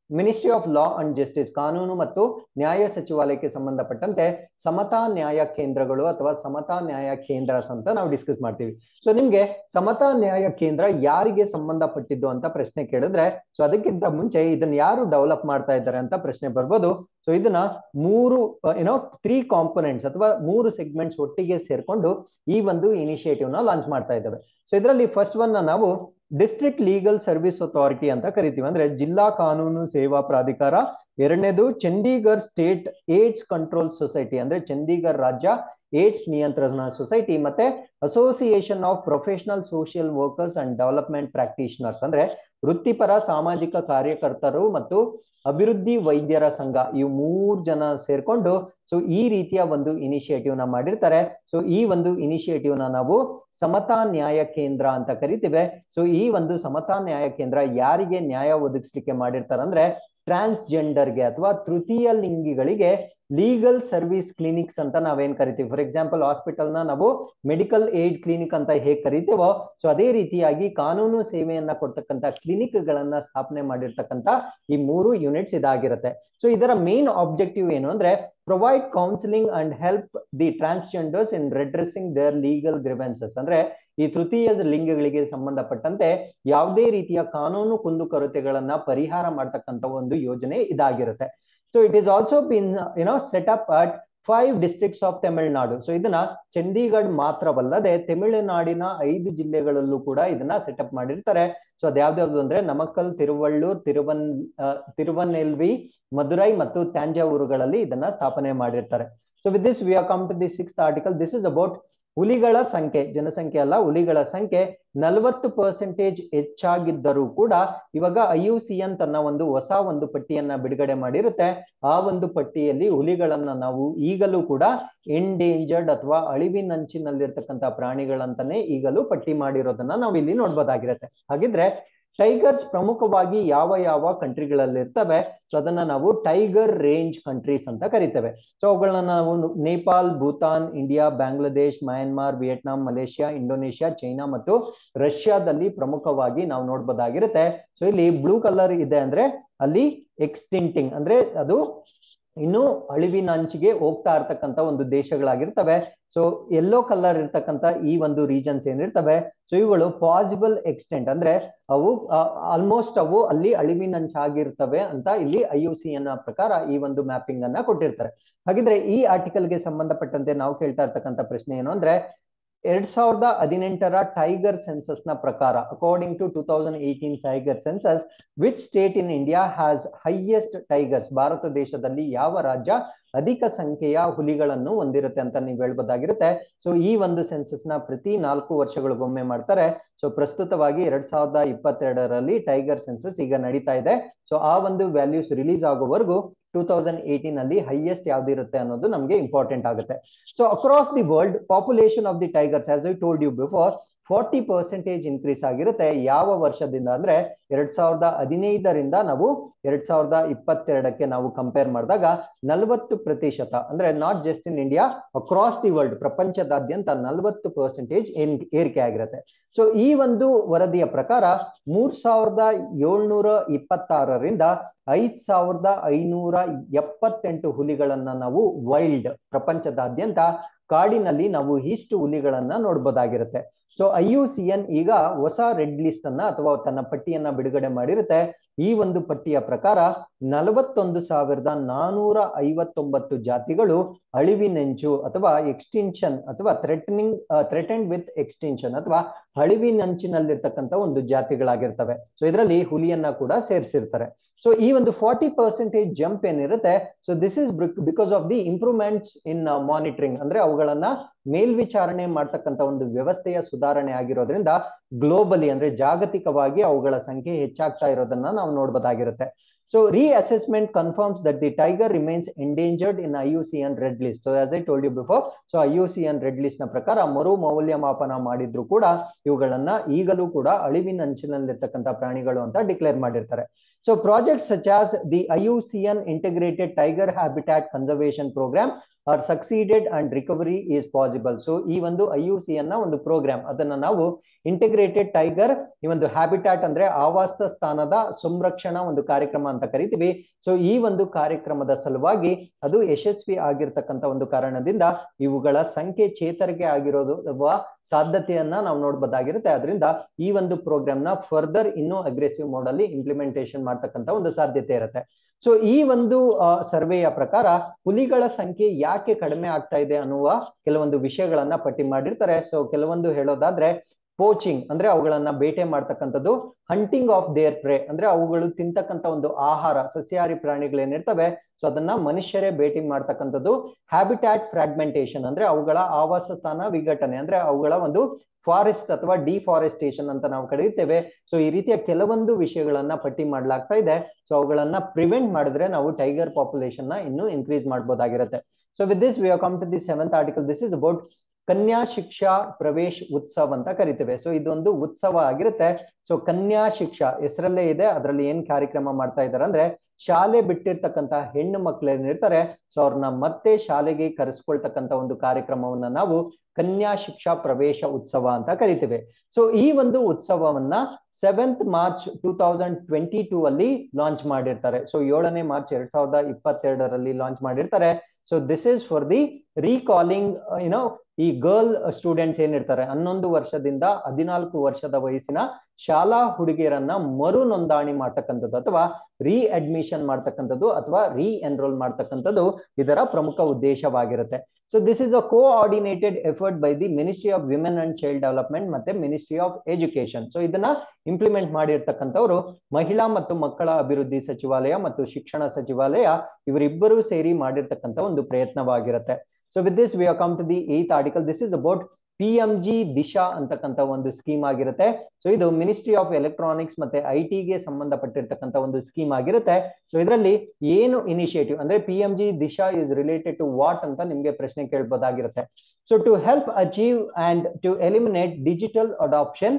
ministry of law and justice ಕಾನೂನು ಮತ್ತು ನ್ಯಾಯ ಸಚಿವಾಲಯಕ್ಕೆ ಸಂಬಂಧಪಟ್ಟಂತೆ ಸಮತಾ ನ್ಯಾಯ ಕೇಂದ್ರಗಳು ಅಥವಾ ಸಮತಾ ನ್ಯಾಯ ಕೇಂದ್ರಸ್ ಅಂತ ನಾವು ಡಿಸ್ಕಸ್ ಮಾಡ್ತೀವಿ ಸೊ ನಿಮ್ಗೆ ಸಮತಾ ನ್ಯಾಯ ಕೇಂದ್ರ ಯಾರಿಗೆ ಸಂಬಂಧಪಟ್ಟಿದ್ದು ಅಂತ ಪ್ರಶ್ನೆ ಕೇಳಿದ್ರೆ ಸೊ ಅದಕ್ಕಿಂತ ಮುಂಚೆ ಇದನ್ನ ಯಾರು ಡೆವಲಪ್ ಮಾಡ್ತಾ ಇದ್ದಾರೆ ಅಂತ ಪ್ರಶ್ನೆ ಬರ್ಬೋದು ಸೊ ಇದನ್ನ ಮೂರು ಏನೋ ತ್ರೀ ಕಾಂಪೊನೆಂಟ್ಸ್ ಅಥವಾ ಮೂರು ಸೆಗ್ಮೆಂಟ್ಸ್ ಒಟ್ಟಿಗೆ ಸೇರ್ಕೊಂಡು ಈ ಒಂದು ಇನಿಷಿಯೇಟಿವ್ ನ ಲಾಂಚ್ ಮಾಡ್ತಾ ಇದ್ದಾವೆ ಸೊ ಇದರಲ್ಲಿ ಫಸ್ಟ್ ಒನ್ ನಾವು ಡಿಸ್ಟ್ರಿಕ್ಟ್ ಲೀಗಲ್ ಸರ್ವಿಸ್ ಅಥಾರಿಟಿ ಅಂತ ಕರಿತೀವಿ ಅಂದ್ರೆ ಜಿಲ್ಲಾ ಕಾನೂನು ಸೇವಾ ಪ್ರಾಧಿಕಾರ ಎರಡನೇದು Chandigarh state AIDS control society ಅಂದ್ರೆ ಚಂಡೀಗಢ್ ರಾಜ್ಯ ಏಡ್ಸ್ ನಿಯಂತ್ರಣ ಸೊಸೈಟಿ ಮತ್ತೆ association of professional social workers and development practitioners ಅಂದ್ರೆ ವೃತ್ತಿಪರ ಸಾಮಾಜಿಕ ಕಾರ್ಯಕರ್ತರು ಮತ್ತು ಅಭಿವೃದ್ಧಿ ವೈದ್ಯರ ಸಂಘ ಇವು ಮೂರ್ ಜನ ಸೇರ್ಕೊಂಡು ಸೊ ಈ ರೀತಿಯ ಒಂದು ಇನಿಷಿಯೇಟಿವ್ ನ ಮಾಡಿರ್ತಾರೆ ಸೊ ಈ ಒಂದು ಇನಿಷಿಯೇಟಿವ್ ನ ನಾವು ಸಮತಾ ನ್ಯಾಯ ಕೇಂದ್ರ ಅಂತ ಕರಿತೀವಿ ಸೊ ಈ ಒಂದು ಸಮತಾ ನ್ಯಾಯ ಕೇಂದ್ರ ಯಾರಿಗೆ ನ್ಯಾಯ ಒದಗಿಸ್ಲಿಕ್ಕೆ ಮಾಡಿರ್ತಾರೆ ಅಂದ್ರೆ ಟ್ರಾನ್ಸ್ಜೆಂಡರ್ಗೆ ಅಥವಾ ತೃತೀಯ ಲಿಂಗಿಗಳಿಗೆ ಲೀಗಲ್ ಸರ್ವಿಸ್ ಕ್ಲಿನಿಕ್ಸ್ ಅಂತ ನಾವೇನ್ ಕರಿತೀವಿ ಫಾರ್ ಎಕ್ಸಾಂಪಲ್ ಹಾಸ್ಪಿಟಲ್ ನ ನಾವು ಮೆಡಿಕಲ್ ಏಡ್ ಕ್ಲಿನಿಕ್ ಅಂತ ಹೇಗೆ ಕರಿತೀವೋ ಸೊ ಅದೇ ರೀತಿಯಾಗಿ ಕಾನೂನು ಸೇವೆಯನ್ನ ಕೊಡ್ತಕ್ಕಂತ ಕ್ಲಿನಿಕ್ ಗಳನ್ನ ಸ್ಥಾಪನೆ ಮಾಡಿರ್ತಕ್ಕಂತ ಈ ಮೂರು ಯೂನಿಟ್ಸ್ ಇದಾಗಿರುತ್ತೆ ಸೊ ಇದರ ಮೇನ್ ಆಬ್ಜೆಕ್ಟಿವ್ ಏನು ಅಂದ್ರೆ provide counselling and help the transgenders in redressing their legal grievances ಅಂದ್ರೆ ಈ ತೃತೀಯ ಲಿಂಗಗಳಿಗೆ ಸಂಬಂಧಪಟ್ಟಂತೆ ಯಾವುದೇ ರೀತಿಯ ಕಾನೂನು ಕುಂದುಕೊರತೆಗಳನ್ನ ಪರಿಹಾರ ಮಾಡ್ತಕ್ಕಂತ ಒಂದು ಯೋಜನೆ ಇದಾಗಿರುತ್ತೆ so it is also been you know set up at five districts of Tamil Nadu so ಇದನ್ನ ಚಂಡೀಗಢ್ ಮಾತ್ರವಲ್ಲದೆ ತಮಿಳುನಾಡಿನ ಐದು ಜಿಲ್ಲೆಗಳಲ್ಲೂ ಕೂಡ ಇದನ್ನ ಸೆಟಪ್ ಮಾಡಿರ್ತಾರೆ ಸೊ ಅದ್ಯಾವ್ದ್ಯಾವ್ದು ಅಂದ್ರೆ ನಮಕ್ಕಲ್ ತಿರುವಳ್ಳೂರ್ ತಿರುವನ್ ತಿರುವನೆಲ್ವಿ ಮದುರೈ ಮತ್ತು ತ್ಯಾಂಜಾವೂರುಗಳಲ್ಲಿ ಇದನ್ನ ಸ್ಥಾಪನೆ ಮಾಡಿರ್ತಾರೆ so with this we are come to the six article this is about ಹುಲಿಗಳ ಸಂಖ್ಯೆ ಜನಸಂಖ್ಯೆ ಅಲ್ಲ ಹುಲಿಗಳ ಸಂಖ್ಯೆ ನಲವತ್ತು ಪರ್ಸೆಂಟೇಜ್ ಹೆಚ್ಚಾಗಿದ್ದರೂ ಕೂಡ ಇವಾಗ ಐ ಯು ಸಿ ಎನ್ ತನ್ನ ಒಂದು ಹೊಸ ಒಂದು ಪಟ್ಟಿಯನ್ನ ಬಿಡುಗಡೆ ಮಾಡಿರುತ್ತೆ ಆ ಒಂದು ಪಟ್ಟಿಯಲ್ಲಿ ಹುಲಿಗಳನ್ನ ನಾವು ಈಗಲೂ ಕೂಡ ಎಂಡೇಂಜರ್ಡ್ ಅಥವಾ ಅಳಿವಿನಂಚಿನಲ್ಲಿರ್ತಕ್ಕಂಥ ಪ್ರಾಣಿಗಳಂತಾನೆ ಈಗಲೂ ಪಟ್ಟಿ ಮಾಡಿರೋದನ್ನ ನಾವು ಇಲ್ಲಿ ನೋಡ್ಬೋದಾಗಿರುತ್ತೆ ಹಾಗಿದ್ರೆ ಟೈಗರ್ಸ್ ಪ್ರಮುಖವಾಗಿ ಯಾವ ಯಾವ ಕಂಟ್ರಿಗಳಲ್ಲಿ ಇರ್ತವೆ ಸೊ ಅದನ್ನ ನಾವು ಟೈಗರ್ ರೇಂಜ್ ಕಂಟ್ರೀಸ್ ಅಂತ ಕರಿತೇವೆ ಸೊ ಅವುಗಳನ್ನ ನಾವು Nepal Bhutan India Bangladesh Myanmar Vietnam Malaysia Indonesia China ಮತ್ತು ರಷ್ಯಾದಲ್ಲಿ ಪ್ರಮುಖವಾಗಿ ನಾವು ನೋಡ್ಬೋದಾಗಿರುತ್ತೆ ಸೊ ಇಲ್ಲಿ ಬ್ಲೂ ಕಲರ್ ಇದೆ ಅಂದ್ರೆ ಅಲ್ಲಿ ಎಕ್ಸ್ಟಿಂಟಿಂಗ್ ಅಂದ್ರೆ ಅದು ಇನ್ನು ಅಳಿವಿನ ಅಂಚಿಗೆ ಹೋಗ್ತಾ ಇರ್ತಕ್ಕಂಥ ಒಂದು ದೇಶಗಳಾಗಿರ್ತವೆ ಸೊ ಯೆಲ್ಲೋ ಕಲರ್ ಇರ್ತಕ್ಕಂಥ ಈ ಒಂದು ರೀಜನ್ಸ್ ಏನಿರ್ತವೆ ಸೊ ಇವುಗಳು ಪಾಸಿಬಲ್ ಎಕ್ಸ್ಟೆಂಟ್ ಅಂದ್ರೆ ಅವು ಆಲ್ಮೋಸ್ಟ್ ಅವು ಅಲ್ಲಿ ಅಳಿವಿನಂಚಾಗಿರ್ತವೆ ಅಂತ ಇಲ್ಲಿ ಐ ಯು ಸಿ ಅನ್ನ ಪ್ರಕಾರ ಈ ಒಂದು ಮ್ಯಾಪಿಂಗ್ ಅನ್ನ ಕೊಟ್ಟಿರ್ತಾರೆ ಹಾಗಿದ್ರೆ ಈ ಆರ್ಟಿಕಲ್ಗೆ ಸಂಬಂಧಪಟ್ಟಂತೆ ನಾವು ಕೇಳ್ತಾ ಇರ್ತಕ್ಕಂಥ ಪ್ರಶ್ನೆ ಏನು ಅಂದ್ರೆ ಎರಡ್ ಸಾವಿರದ ಹದಿನೆಂಟರ ಟೈಗರ್ ಸೆನ್ಸಸ್ ನ ಪ್ರಕಾರ according to two thousand eighteen tiger census which state in India has highest tigers ಭಾರತ ದೇಶದಲ್ಲಿ ಯಾವ ರಾಜ್ಯ ಅಧಿಕ ಸಂಖ್ಯೆಯ ಹುಲಿಗಳನ್ನು ಹೊಂದಿರುತ್ತೆ ಅಂತ ನೀವು ಹೇಳ್ಬೋದಾಗಿರುತ್ತೆ ಸೊ ಈ ಒಂದು ಸೆನ್ಸಸ್ ನ ಪ್ರತಿ ನಾಲ್ಕು ವರ್ಷಗಳಿಗೊಮ್ಮೆ ಮಾಡ್ತಾರೆ ಸೊ ಪ್ರಸ್ತುತವಾಗಿ ಎರಡ್ ಸಾವಿರದ ಇಪ್ಪತ್ತೆರಡರಲ್ಲಿ ಟೈಗರ್ ಸೆನ್ಸಸ್ ಈಗ ನಡೀತಾ ಇದೆ ಸೊ ಆ ಒಂದು ವ್ಯಾಲ್ಯೂಸ್ ರಿಲೀಸ್ ಆಗೋವರೆಗೂ ಟೂ ತೌಸಂಡ್ ಏಯ್ಟೀನ್ ಅಲ್ಲಿ ಹೈಯೆಸ್ಟ್ ಯಾವ್ದಿರುತ್ತೆ ಅನ್ನೋದು ನಮಗೆ ಇಂಪಾರ್ಟೆಂಟ್ ಆಗುತ್ತೆ so across the world population of the tigers as I told you before forty percentage increase ಆಗಿರುತ್ತೆ ಯಾವ ವರ್ಷದಿಂದ ಅಂದ್ರೆ ಎರಡ್ ಸಾವಿರದ ಹದಿನೈದರಿಂದ ನಾವು ಎರಡ್ ಸಾವಿರದ ಇಪ್ಪತ್ತೆರಡಕ್ಕೆ ನಾವು ಕಂಪೇರ್ ಮಾಡಿದಾಗ ನಲವತ್ತು ಪ್ರತಿಶತ ಅಂದ್ರೆ not just in India across the world ಪ್ರಪಂಚದಾದ್ಯಂತ ನಲವತ್ತು ಪರ್ಸೆಂಟೇಜ್ ಏರಿಕೆ ಆಗಿರುತ್ತೆ ಸೊ ಈ ಒಂದು ವರದಿಯ ಪ್ರಕಾರ ಮೂರ್ ಸಾವಿರದ ಏಳ್ನೂರ ಇಪ್ಪತ್ತಾರರಿಂದ ಐದ್ ಸಾವಿರದ ಐನೂರ ಎಪ್ಪತ್ತೆಂಟು ಹುಲಿಗಳನ್ನ ನಾವು ವೈಲ್ಡ್ ಪ್ರಪಂಚದಾದ್ಯಂತ ಕಾಡಿನಲ್ಲಿ ನಾವು ಇಷ್ಟು ಹುಲಿಗಳನ್ನ ನೋಡ್ಬೋದಾಗಿರುತ್ತೆ so I U C N ಈಗ ಹೊಸ ರೆಡ್ ಲಿಸ್ಟ್ ಅನ್ನ ಅಥವಾ ತನ್ನ ಪಟ್ಟಿಯನ್ನ ಬಿಡುಗಡೆ ಮಾಡಿರುತ್ತೆ ಈ ಒಂದು ಪಟ್ಟಿಯ ಪ್ರಕಾರ ನಲವತ್ತೊಂದು ಸಾವಿರದ ನಾನೂರ ಐವತ್ತೊಂಬತ್ತು ಜಾತಿಗಳು ಅಳಿವಿನೆಂಚು ಅಥವಾ ಎಕ್ಸ್ಟಿನ್ಷನ್ ಅಥವಾ ಥ್ರೆಟನಿಂಗ್ ಥ್ರೆಟೆಂಡ್ ವಿತ್ ಎಕ್ಸ್ಟಿನ್ಷನ್ ಅಥವಾ ಅಳಿವಿನಂಚಿನಲ್ಲಿರ್ತಕ್ಕಂಥ ಒಂದು ಜಾತಿಗಳಾಗಿರ್ತವೆ ಸೊ ಇದರಲ್ಲಿ ಹುಲಿಯನ್ನ ಕೂಡ ಸೇರಿಸಿರ್ತಾರೆ ಸೊ ಈ ಒಂದು ಫಾರ್ಟಿ ಪರ್ಸೆಂಟೇಜ್ ಜಂಪ್ ಏನಿರುತ್ತೆ so this is because of the improvements in monitoring ಅಂದ್ರೆ ಅವುಗಳನ್ನ ಮೇಲ್ವಿಚಾರಣೆ ಮಾಡ್ತಕ್ಕಂಥ ಒಂದು ವ್ಯವಸ್ಥೆಯ ಸುಧಾರಣೆ ಆಗಿರೋದ್ರಿಂದ ಗ್ಲೋಬಲಿ ಅಂದ್ರೆ ಜಾಗತಿಕವಾಗಿ ಅವುಗಳ ಸಂಖ್ಯೆ ಹೆಚ್ಚಾಗ್ತಾ ಇರೋದನ್ನ ನಾವು ನೋಡ್ಬೋದಾಗಿರುತ್ತೆ so reassessment confirms that the tiger remains endangered in I U C N red list so as I told you before so I U C N red list ನ ಪ್ರಕಾರ ಮರು ಮೌಲ್ಯಮಾಪನ ಮಾಡಿದ್ರು ಕೂಡ ಇವುಗಳನ್ನ ಈಗಲೂ ಕೂಡ ಅಳಿವಿನಂಚಿನಲ್ಲಿರ್ತಕ್ಕಂಥ ಪ್ರಾಣಿಗಳು ಅಂತ ಡಿಕ್ಲೇರ್ ಮಾಡಿರ್ತಾರೆ so project such as the I U C N integrated tiger habitat conservation program are succeeded and recovery is possible so ಈ ಒಂದು ಐ ಯು ಸಿ ಅನ್ನ ಒಂದು ಪ್ರೋಗ್ರಾಮ್ ಅದನ್ನ ನಾವು ಇಂಟಿಗ್ರೇಟೆಡ್ ಟೈಗರ್ ಈ ಒಂದು ಹ್ಯಾಬಿಟ್ಯಾಟ್ ಅಂದ್ರೆ ಆವಾಸ ಸ್ಥಾನದ ಸಂರಕ್ಷಣಾ ಒಂದು ಕಾರ್ಯಕ್ರಮ ಅಂತ ಕರಿತೀವಿ ಸೊ ಈ ಒಂದು ಕಾರ್ಯಕ್ರಮದ ಸಲುವಾಗಿ ಅದು ಯಶಸ್ವಿ ಆಗಿರ್ತಕ್ಕಂಥ ಒಂದು ಕಾರಣದಿಂದ ಇವುಗಳ ಸಂಖ್ಯೆ ಚೇತರಿಕೆ ಆಗಿರೋದು ಸಾಧ್ಯತೆಯನ್ನ ನಾವು ನೋಡ್ಬೋದಾಗಿರುತ್ತೆ ಅದರಿಂದ ಈ ಒಂದು ಪ್ರೋಗ್ರಾಮ್ ನ ಫರ್ದರ್ ಇನ್ನೂ ಅಗ್ರೆಸಿವ್ ಮೋಡ್ ಅಲ್ಲಿ ಇಂಪ್ಲಿಮೆಂಟೇಷನ್ ಮಾಡ್ತಕ್ಕಂಥ ಒಂದು ಸಾಧ್ಯತೆ ಇರುತ್ತೆ ಸೊ ಈ ಒಂದು ಸರ್ವೆಯ ಪ್ರಕಾರ ಹುಲಿಗಳ ಸಂಖ್ಯೆ ಯಾಕೆ ಕಡಿಮೆ ಆಗ್ತಾ ಇದೆ ಅನ್ನುವ ಕೆಲವೊಂದು ವಿಷಯಗಳನ್ನ ಪಟ್ಟಿ ಮಾಡಿರ್ತಾರೆ ಸೊ ಕೆಲವೊಂದು ಹೇಳೋದಾದ್ರೆ ಪೋಚಿಂಗ್ ಅಂದ್ರೆ ಅವುಗಳನ್ನ ಬೇಟೆ ಮಾಡ್ತಕ್ಕಂಥದ್ದು ಹಂಟಿಂಗ್ ಆಫ್ ದೇರ್ ಪ್ರೆ ಅಂದ್ರೆ ಅವುಗಳು ತಿಂತಕ್ಕಂಥ ಒಂದು ಆಹಾರ ಸಸ್ಯಾಹಾರಿ ಪ್ರಾಣಿಗಳೇನಿರ್ತವೆ ಸೊ ಅದನ್ನ ಮನುಷ್ಯರೇ ಭೇಟಿ ಮಾಡ್ತಕ್ಕಂಥದ್ದು ಹ್ಯಾಬಿಟ್ಯಾಟ್ ಫ್ರಾಗ್ಮೆಂಟೇಶನ್ ಅಂದ್ರೆ ಅವುಗಳ ಆವಾಸ ಸ್ಥಾನ ವಿಘಟನೆ ಅಂದ್ರೆ ಅವುಗಳ ಒಂದು ಫಾರೆಸ್ಟ್ ಅಥವಾ ಡಿಫಾರೆಸ್ಟೇಷನ್ ಅಂತ ನಾವು ಕರೆಯುತ್ತೇವೆ ಸೊ ಈ ರೀತಿಯ ಕೆಲವೊಂದು ವಿಷಯಗಳನ್ನ ಪಟ್ಟಿ ಮಾಡ್ಲಾಗ್ತಾ ಇದೆ ಸೊ ಅವುಗಳನ್ನ ಪ್ರಿವೆಂಟ್ ಮಾಡಿದ್ರೆ ನಾವು ಟೈಗರ್ ಪಾಪ್ಯುಲೇಷನ್ ನ ಇನ್ನೂ ಇನ್ಕ್ರೀಸ್ ಮಾಡ್ಬೋದಾಗಿರುತ್ತೆ so with this we come to the seventh article this is about Kanya Shiksha ಪ್ರವೇಶ್ ಉತ್ಸವ್ ಅಂತ ಕರಿತೇವೆ ಸೊ ಇದೊಂದು ಉತ್ಸವ ಆಗಿರುತ್ತೆ ಸೊ ಕನ್ಯಾ ಶಿಕ್ಷಾ ಹೆಸರಲ್ಲೇ ಇದೆ ಅದರಲ್ಲಿ ಏನ್ ಕಾರ್ಯಕ್ರಮ ಮಾಡ್ತಾ ಇದ್ದಾರೆ ಅಂದ್ರೆ ಶಾಲೆ ಬಿಟ್ಟಿರ್ತಕ್ಕಂತ ಹೆಣ್ಣು ಮಕ್ಕಳೇನಿರ್ತಾರೆ ಸೊ ಅವ್ರನ್ನ ಮತ್ತೆ ಶಾಲೆಗೆ ಕರೆಸ್ಕೊಳ್ತಕ್ಕಂತ ಒಂದು ಕಾರ್ಯಕ್ರಮವನ್ನ ನಾವು ಕನ್ಯಾ ಶಿಕ್ಷಾ ಪ್ರವೇಶ ಉತ್ಸವ ಅಂತ ಕರಿತೇವೆ ಸೊ ಈ ಒಂದು ಉತ್ಸವವನ್ನ seventh March two thousand twenty two ಅಲ್ಲಿ ಲಾಂಚ್ ಮಾಡಿರ್ತಾರೆ ಸೊ ಏಳನೇ ಮಾರ್ಚ್ ಎರಡ್ ಸಾವಿರದ ಇಪ್ಪತ್ತೆರಡರಲ್ಲಿ ಲಾಂಚ್ ಮಾಡಿರ್ತಾರೆ so this is for the recalling you know ಈ ಗರ್ಲ್ ಸ್ಟೂಡೆಂಟ್ಸ್ ಏನಿರ್ತಾರೆ ಹನ್ನೊಂದು ವರ್ಷದಿಂದ ಹದಿನಾಲ್ಕು ವರ್ಷದ ವಯಸ್ಸಿನ ಶಾಲಾ ಹುಡುಗಿಯರನ್ನ ಮರು ನೋಂದಣಿ ಮಾಡ್ತಕ್ಕಂಥದ್ದು ಅಥವಾ ರೀ ಅಡ್ಮಿಷನ್ ಮಾಡ್ತಕ್ಕಂಥದ್ದು ಅಥವಾ ರೀ ಎನ್ರೋಲ್ ಮಾಡ್ತಕ್ಕಂಥದ್ದು ಇದರ ಪ್ರಮುಖ ಉದ್ದೇಶವಾಗಿರುತ್ತೆ so this is a coordinated effort by the ministry of women and child development ಮತ್ತೆ ಮಿನಿಸ್ಟ್ರಿ ಆಫ್ ಎಜುಕೇಶನ್ ಸೊ ಇದನ್ನ ಇಂಪ್ಲಿಮೆಂಟ್ ಮಾಡಿರ್ತಕ್ಕಂಥವ್ರು ಮಹಿಳಾ ಮತ್ತು ಮಕ್ಕಳ ಅಭಿವೃದ್ಧಿ ಸಚಿವಾಲಯ ಮತ್ತು ಶಿಕ್ಷಣ ಸಚಿವಾಲಯ ಇವರಿಬ್ಬರೂ ಸೇರಿ ಮಾಡಿರ್ತಕ್ಕಂಥ ಒಂದು ಪ್ರಯತ್ನವಾಗಿರುತ್ತೆ so with this we come to the eighth article this is about P M G Disha ಅಂತಕ್ಕಂಥ ಒಂದು ಸ್ಕೀಮ್ ಆಗಿರುತ್ತೆ ಸೊ ಇದು ಮಿನಿಸ್ಟ್ರಿ ಆಫ್ ಎಲೆಕ್ಟ್ರಾನಿಕ್ಸ್ ಮತ್ತೆ ಐ ಟಿಗೆ ಸಂಬಂಧಪಟ್ಟಿರ್ತಕ್ಕಂಥ ಒಂದು ಸ್ಕೀಮ್ ಆಗಿರುತ್ತೆ ಸೊ ಇದರಲ್ಲಿ ಏನು ಇನಿಷಿಯೇಟಿವ್ ಅಂದ್ರೆ P M G Disha is related to what ಅಂತ ನಿಮ್ಗೆ ಪ್ರಶ್ನೆ ಕೇಳ್ಬೋದಾಗಿರುತ್ತೆ so to help achieve and to eliminate digital adoption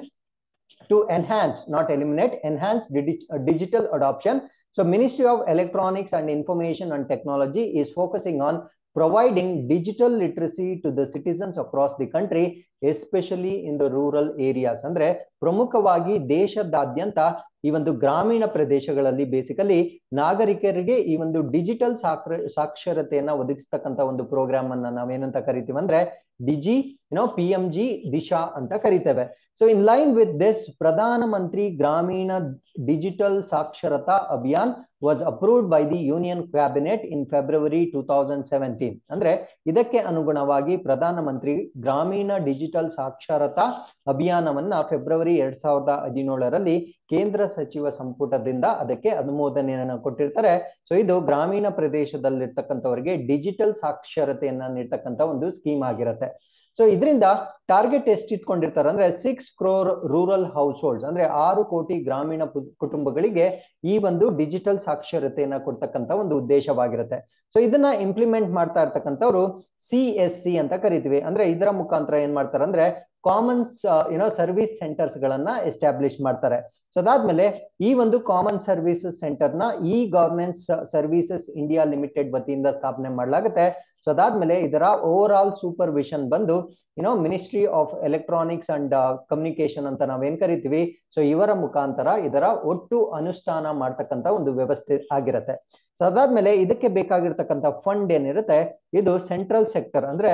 to enhance not eliminate enhance digital adoption so ministry of electronics and information and technology is focusing on providing digital literacy to the citizens across the country especially in the rural areas ಅಂದ್ರೆ ಪ್ರಮುಖವಾಗಿ ದೇಶದಾದ್ಯಂತ ಈ ಒಂದು ಗ್ರಾಮೀಣ ಪ್ರದೇಶಗಳಲ್ಲಿ ಬೇಸಿಕಲಿ ನಾಗರಿಕರಿಗೆ ಈ ಒಂದು ಡಿಜಿಟಲ್ ಸಾಕ್ರ ಸಾಕ್ಷರತೆಯನ್ನ ಒದಗಿಸ್ತಕ್ಕಂಥ ಒಂದು ಪ್ರೋಗ್ರಾಮ್ ಅನ್ನ ನಾವೇನಂತ ಕರಿತೀವಿ ಅಂದ್ರೆ ಡಿಜಿ you know P M G Disha ಅಂತ ಕರಿತೇವೆ so in line with this Pradhan Mantri Gramin digital Saksharta Abhiyan was approved by the union cabinet in February two thousand seventeen ಅಂದ್ರೆ ಇದಕ್ಕೆ ಅನುಗುಣವಾಗಿ ಪ್ರಧಾನ ಮಂತ್ರಿ ಗ್ರಾಮೀಣ ಡಿಜಿಟಲ್ ಸಾಕ್ಷರತಾ ಅಭಿಯಾನವನ್ನ ಫೆಬ್ರವರಿ ಎರಡ್ ಸಾವಿರದ ಹದಿನೇಳರಲ್ಲಿ ಕೇಂದ್ರ ಸಚಿವ ಸಂಪುಟದಿಂದ ಅದಕ್ಕೆ ಅನುಮೋದನೆಯನ್ನು ಕೊಟ್ಟಿರ್ತಾರೆ ಸೊ ಇದು ಗ್ರಾಮೀಣ ಪ್ರದೇಶದಲ್ಲಿರ್ತಕ್ಕಂಥವರಿಗೆ ಡಿಜಿಟಲ್ ಸಾಕ್ಷರತೆಯನ್ನ ನೀಡ್ತಕ್ಕಂಥ ಒಂದು ಸ್ಕೀಮ್ ಆಗಿರುತ್ತೆ ಸೊ ಇದರಿಂದ ಟಾರ್ಗೆಟ್ ಎಷ್ಟು ಇಟ್ಕೊಂಡಿರ್ತಾರೆ ಅಂದ್ರೆ six crore rural households ಅಂದ್ರೆ ಆರು ಕೋಟಿ ಗ್ರಾಮೀಣ ಕುಟುಂಬಗಳಿಗೆ ಈ ಒಂದು ಡಿಜಿಟಲ್ ಸಾಕ್ಷರತೆಯನ್ನ ಕೊಡ್ತಕ್ಕಂಥ ಒಂದು ಉದ್ದೇಶವಾಗಿರುತ್ತೆ ಸೊ ಇದನ್ನ ಇಂಪ್ಲಿಮೆಂಟ್ ಮಾಡ್ತಾ ಇರ್ತಕ್ಕಂಥವ್ರು ಸಿ ಎಸ್ ಸಿ ಅಂತ ಕರಿತೀವಿ ಅಂದ್ರೆ ಇದರ ಮುಖಾಂತರ ಏನ್ ಮಾಡ್ತಾರೆ ಅಂದ್ರೆ ಕಾಮನ್ಸ್ ಏನೋ ಸರ್ವಿಸ್ ಸೆಂಟರ್ಸ್ ಗಳನ್ನ ಎಸ್ಟಾಬ್ಲಿಷ್ ಮಾಡ್ತಾರೆ ಸೊ ಅದಾದ್ಮೇಲೆ ಈ ಒಂದು ಕಾಮನ್ ಸರ್ವಿಸಸ್ ಸೆಂಟರ್ ನ E governance services India limited ವತಿಯಿಂದ ಸ್ಥಾಪನೆ ಮಾಡಲಾಗುತ್ತೆ ಸೊ ಅದಾದ್ಮೇಲೆ ಇದರ ಓವರ್ ಆಲ್ ಸೂಪರ್ವಿಷನ್ ಬಂದು ಏನೋ ministry of electronics and communication ಅಂತ ನಾವೇನ್ ಕರಿತೀವಿ ಸೊ ಇವರ ಮುಖಾಂತರ ಇದರ ಒಟ್ಟು ಅನುಷ್ಠಾನ ಮಾಡ್ತಕ್ಕಂಥ ಒಂದು ವ್ಯವಸ್ಥೆ ಆಗಿರುತ್ತೆ ಸೊ ಅದಾದ್ಮೇಲೆ ಇದಕ್ಕೆ ಬೇಕಾಗಿರ್ತಕ್ಕಂಥ ಫಂಡ್ ಏನಿರುತ್ತೆ ಇದು ಸೆಂಟ್ರಲ್ ಸೆಕ್ಟರ್ ಅಂದ್ರೆ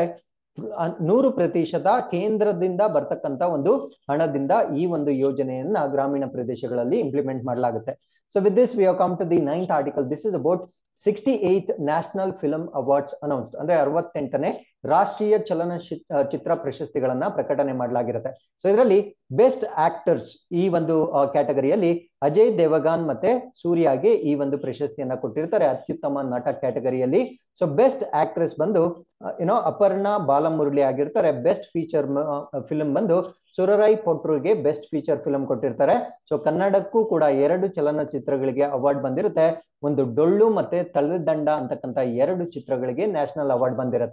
ನೂರು ಪ್ರತಿಶತ ಕೇಂದ್ರದಿಂದ ಬರ್ತಕ್ಕಂಥ ಒಂದು ಹಣದಿಂದ ಈ ಒಂದು ಯೋಜನೆಯನ್ನ ಗ್ರಾಮೀಣ ಪ್ರದೇಶಗಳಲ್ಲಿ ಇಂಪ್ಲಿಮೆಂಟ್ ಮಾಡಲಾಗುತ್ತೆ so with this we come to the ninth article this is about sixty eight national film awards announced ಅಂದ್ರೆ ಅರವತ್ತೆಂಟನೇ ರಾಷ್ಟ್ರೀಯ ಚಲನಚಿತ್ರ ಪ್ರಶಸ್ತಿಗಳನ್ನ ಪ್ರಕಟಣೆ ಮಾಡಲಾಗಿರುತ್ತೆ ಸೊ ಇದರಲ್ಲಿ ಬೆಸ್ಟ್ ಆಕ್ಟರ್ಸ್ ಈ ಒಂದು ಕ್ಯಾಟಗರಿಯಲ್ಲಿ ಅಜಯ್ ದೇವಗಾನ್ ಮತ್ತೆ ಸೂರ್ಯಗೆ ಈ ಒಂದು ಪ್ರಶಸ್ತಿಯನ್ನ ಕೊಟ್ಟಿರ್ತಾರೆ ಅತ್ಯುತ್ತಮ ನಟ ಕ್ಯಾಟಗರಿಯಲ್ಲಿ ಸೊ ಬೆಸ್ಟ್ ಆಕ್ಟ್ರೆಸ್ ಬಂದು ಏನೋ ಅಪರ್ಣಾ ಬಾಲಮುರಳಿ ಆಗಿರ್ತಾರೆ ಬೆಸ್ಟ್ ಫೀಚರ್ ಫಿಲ್ಮ್ ಬಂದು ಸುರರಾಯ್ ಪೊಟ್ರುಗೆ ಬೆಸ್ಟ್ ಫೀಚರ್ ಫಿಲ್ಮ್ ಕೊಟ್ಟಿರ್ತಾರೆ ಸೊ ಕನ್ನಡಕ್ಕೂ ಕೂಡ ಎರಡು ಚಲನಚಿತ್ರಗಳಿಗೆ ಅವಾರ್ಡ್ ಬಂದಿರುತ್ತೆ ಒಂದು ಡೊಳ್ಳು ಮತ್ತೆ ತಳ್ಳಿದಂಡ ಅಂತಕ್ಕಂಥ ಎರಡು ಚಿತ್ರಗಳಿಗೆ ನ್ಯಾಷನಲ್ ಅವಾರ್ಡ್ ಬಂದಿರುತ್ತೆ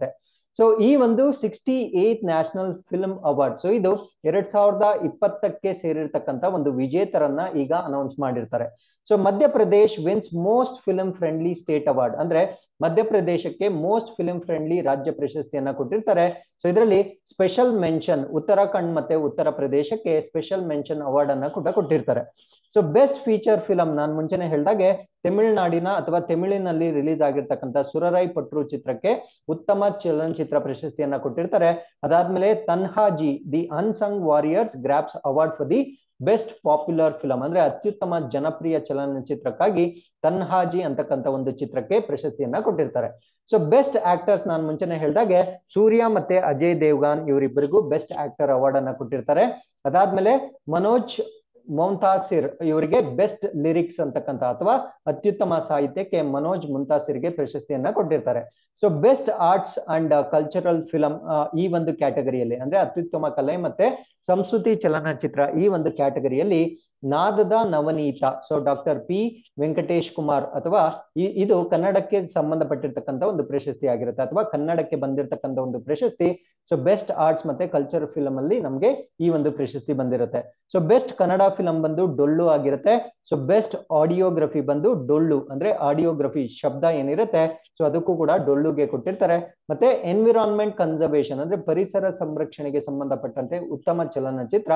ಸೊ ಈ ಒಂದು sixty eight national film award so ಇದು ಎರಡ್ ಸಾವಿರದ ಇಪ್ಪತ್ತಕ್ಕೆ ಸೇರಿರ್ತಕ್ಕಂಥ ಒಂದು ವಿಜೇತರನ್ನ ಈಗ ಅನೌನ್ಸ್ ಮಾಡಿರ್ತಾರೆ so Madhya Pradesh wins most film friendly state award ಅಂದ್ರೆ ಮಧ್ಯಪ್ರದೇಶಕ್ಕೆ ಮೋಸ್ಟ್ ಫಿಲ್ಮ್ ಫ್ರೆಂಡ್ಲಿ ರಾಜ್ಯ ಪ್ರಶಸ್ತಿಯನ್ನ ಕೊಟ್ಟಿರ್ತಾರೆ ಸೊ ಇದರಲ್ಲಿ ಸ್ಪೆಷಲ್ ಮೆನ್ಷನ್ ಉತ್ತರಾಖಂಡ್ ಮತ್ತೆ ಉತ್ತರ ಪ್ರದೇಶಕ್ಕೆ ಸ್ಪೆಷಲ್ ಮೆನ್ಷನ್ ಅವಾರ್ಡ್ ಅನ್ನ ಕೂಡ ಕೊಟ್ಟಿರ್ತಾರೆ ಸೊ ಬೆಸ್ಟ್ ಫೀಚರ್ ಫಿಲಂ ನಾನು ಮುಂಚೆನೆ ಹೇಳ್ದಾಗೆ ತಮಿಳುನಾಡಿನ ಅಥವಾ ತಮಿಳಿನಲ್ಲಿ ರಿಲೀಸ್ ಆಗಿರ್ತಕ್ಕಂಥ ಸುರರೈ ಪಟ್ರು ಚಿತ್ರಕ್ಕೆ ಉತ್ತಮ ಚಲನಚಿತ್ರ ಪ್ರಶಸ್ತಿಯನ್ನ ಕೊಟ್ಟಿರ್ತಾರೆ ಅದಾದ್ಮೇಲೆ Tanhaji the unsung warriors grabs award for the best popular film ಅಂದ್ರೆ ಅತ್ಯುತ್ತಮ ಜನಪ್ರಿಯ ಚಲನಚಿತ್ರಕ್ಕಾಗಿ ತನ್ಹಾಜಿ ಅಂತಕ್ಕಂಥ ಒಂದು ಚಿತ್ರಕ್ಕೆ ಪ್ರಶಸ್ತಿಯನ್ನ ಕೊಟ್ಟಿರ್ತಾರೆ ಸೊ ಬೆಸ್ಟ್ ಆಕ್ಟರ್ಸ್ ನಾನು ಮುಂಚೆನೆ ಹೇಳ್ದಾಗೆ ಸೂರ್ಯ ಮತ್ತೆ ಅಜಯ್ ದೇವ್ಗಾನ್ ಇವರಿಬ್ಬರಿಗೂ ಬೆಸ್ಟ್ ಆಕ್ಟರ್ ಅವಾರ್ಡ್ ಅನ್ನ ಕೊಟ್ಟಿರ್ತಾರೆ ಅದಾದ್ಮೇಲೆ ಮನೋಜ್ ಮೊಂತಾಸಿರ್ ಇವರಿಗೆ ಬೆಸ್ಟ್ ಲಿರಿಕ್ಸ್ ಅಂತಕ್ಕಂಥ ಅಥವಾ ಅತ್ಯುತ್ತಮ ಸಾಹಿತ್ಯಕ್ಕೆ ಮನೋಜ್ ಮುಂತಾಸಿರ್ಗೆ ಪ್ರಶಸ್ತಿಯನ್ನ ಕೊಟ್ಟಿರ್ತಾರೆ so best arts and cultural film ಈ ಒಂದು ಕ್ಯಾಟಗರಿಯಲ್ಲಿ ಅಂದ್ರೆ ಅತ್ಯುತ್ತಮ ಕಲೆ ಮತ್ತೆ ಸಂಸ್ಕೃತಿ ಚಲನಚಿತ್ರ ಈ ಒಂದು ಕ್ಯಾಟಗರಿಯಲ್ಲಿ Naadada Naveneetha so doctor P Venkatesh Kumar ಅಥವಾ ಇದು ಕನ್ನಡಕ್ಕೆ ಸಂಬಂಧಪಟ್ಟಿರ್ತಕ್ಕಂಥ ಒಂದು ಪ್ರಶಸ್ತಿ ಆಗಿರುತ್ತೆ ಅಥವಾ ಕನ್ನಡಕ್ಕೆ ಬಂದಿರತಕ್ಕಂಥ ಒಂದು ಪ್ರಶಸ್ತಿ ಸೊ ಬೆಸ್ಟ್ ಆರ್ಟ್ಸ್ ಮತ್ತೆ ಕಲ್ಚರ್ ಫಿಲಂ ಅಲ್ಲಿ ನಮಗೆ ಈ ಒಂದು ಪ್ರಶಸ್ತಿ ಬಂದಿರುತ್ತೆ ಸೊ ಬೆಸ್ಟ್ ಕನ್ನಡ ಫಿಲಂ ಬಂದು ಡೊಳ್ಳು ಆಗಿರುತ್ತೆ ಸೊ ಬೆಸ್ಟ್ ಆಡಿಯೋಗ್ರಫಿ ಬಂದು ಡೊಳ್ಳು ಅಂದ್ರೆ ಆಡಿಯೋಗ್ರಫಿ ಶಬ್ದ ಏನಿರುತ್ತೆ ಸೊ ಅದಕ್ಕೂ ಕೂಡ ಡೊಳ್ಳುಗೆ ಕೊಟ್ಟಿರ್ತಾರೆ ಮತ್ತೆ ಎನ್ವಿರಾನ್ಮೆಂಟ್ ಕನ್ಸರ್ವೇಷನ್ ಅಂದ್ರೆ ಪರಿಸರ ಸಂರಕ್ಷಣೆಗೆ ಸಂಬಂಧಪಟ್ಟಂತೆ ಉತ್ತಮ ಚಲನಚಿತ್ರ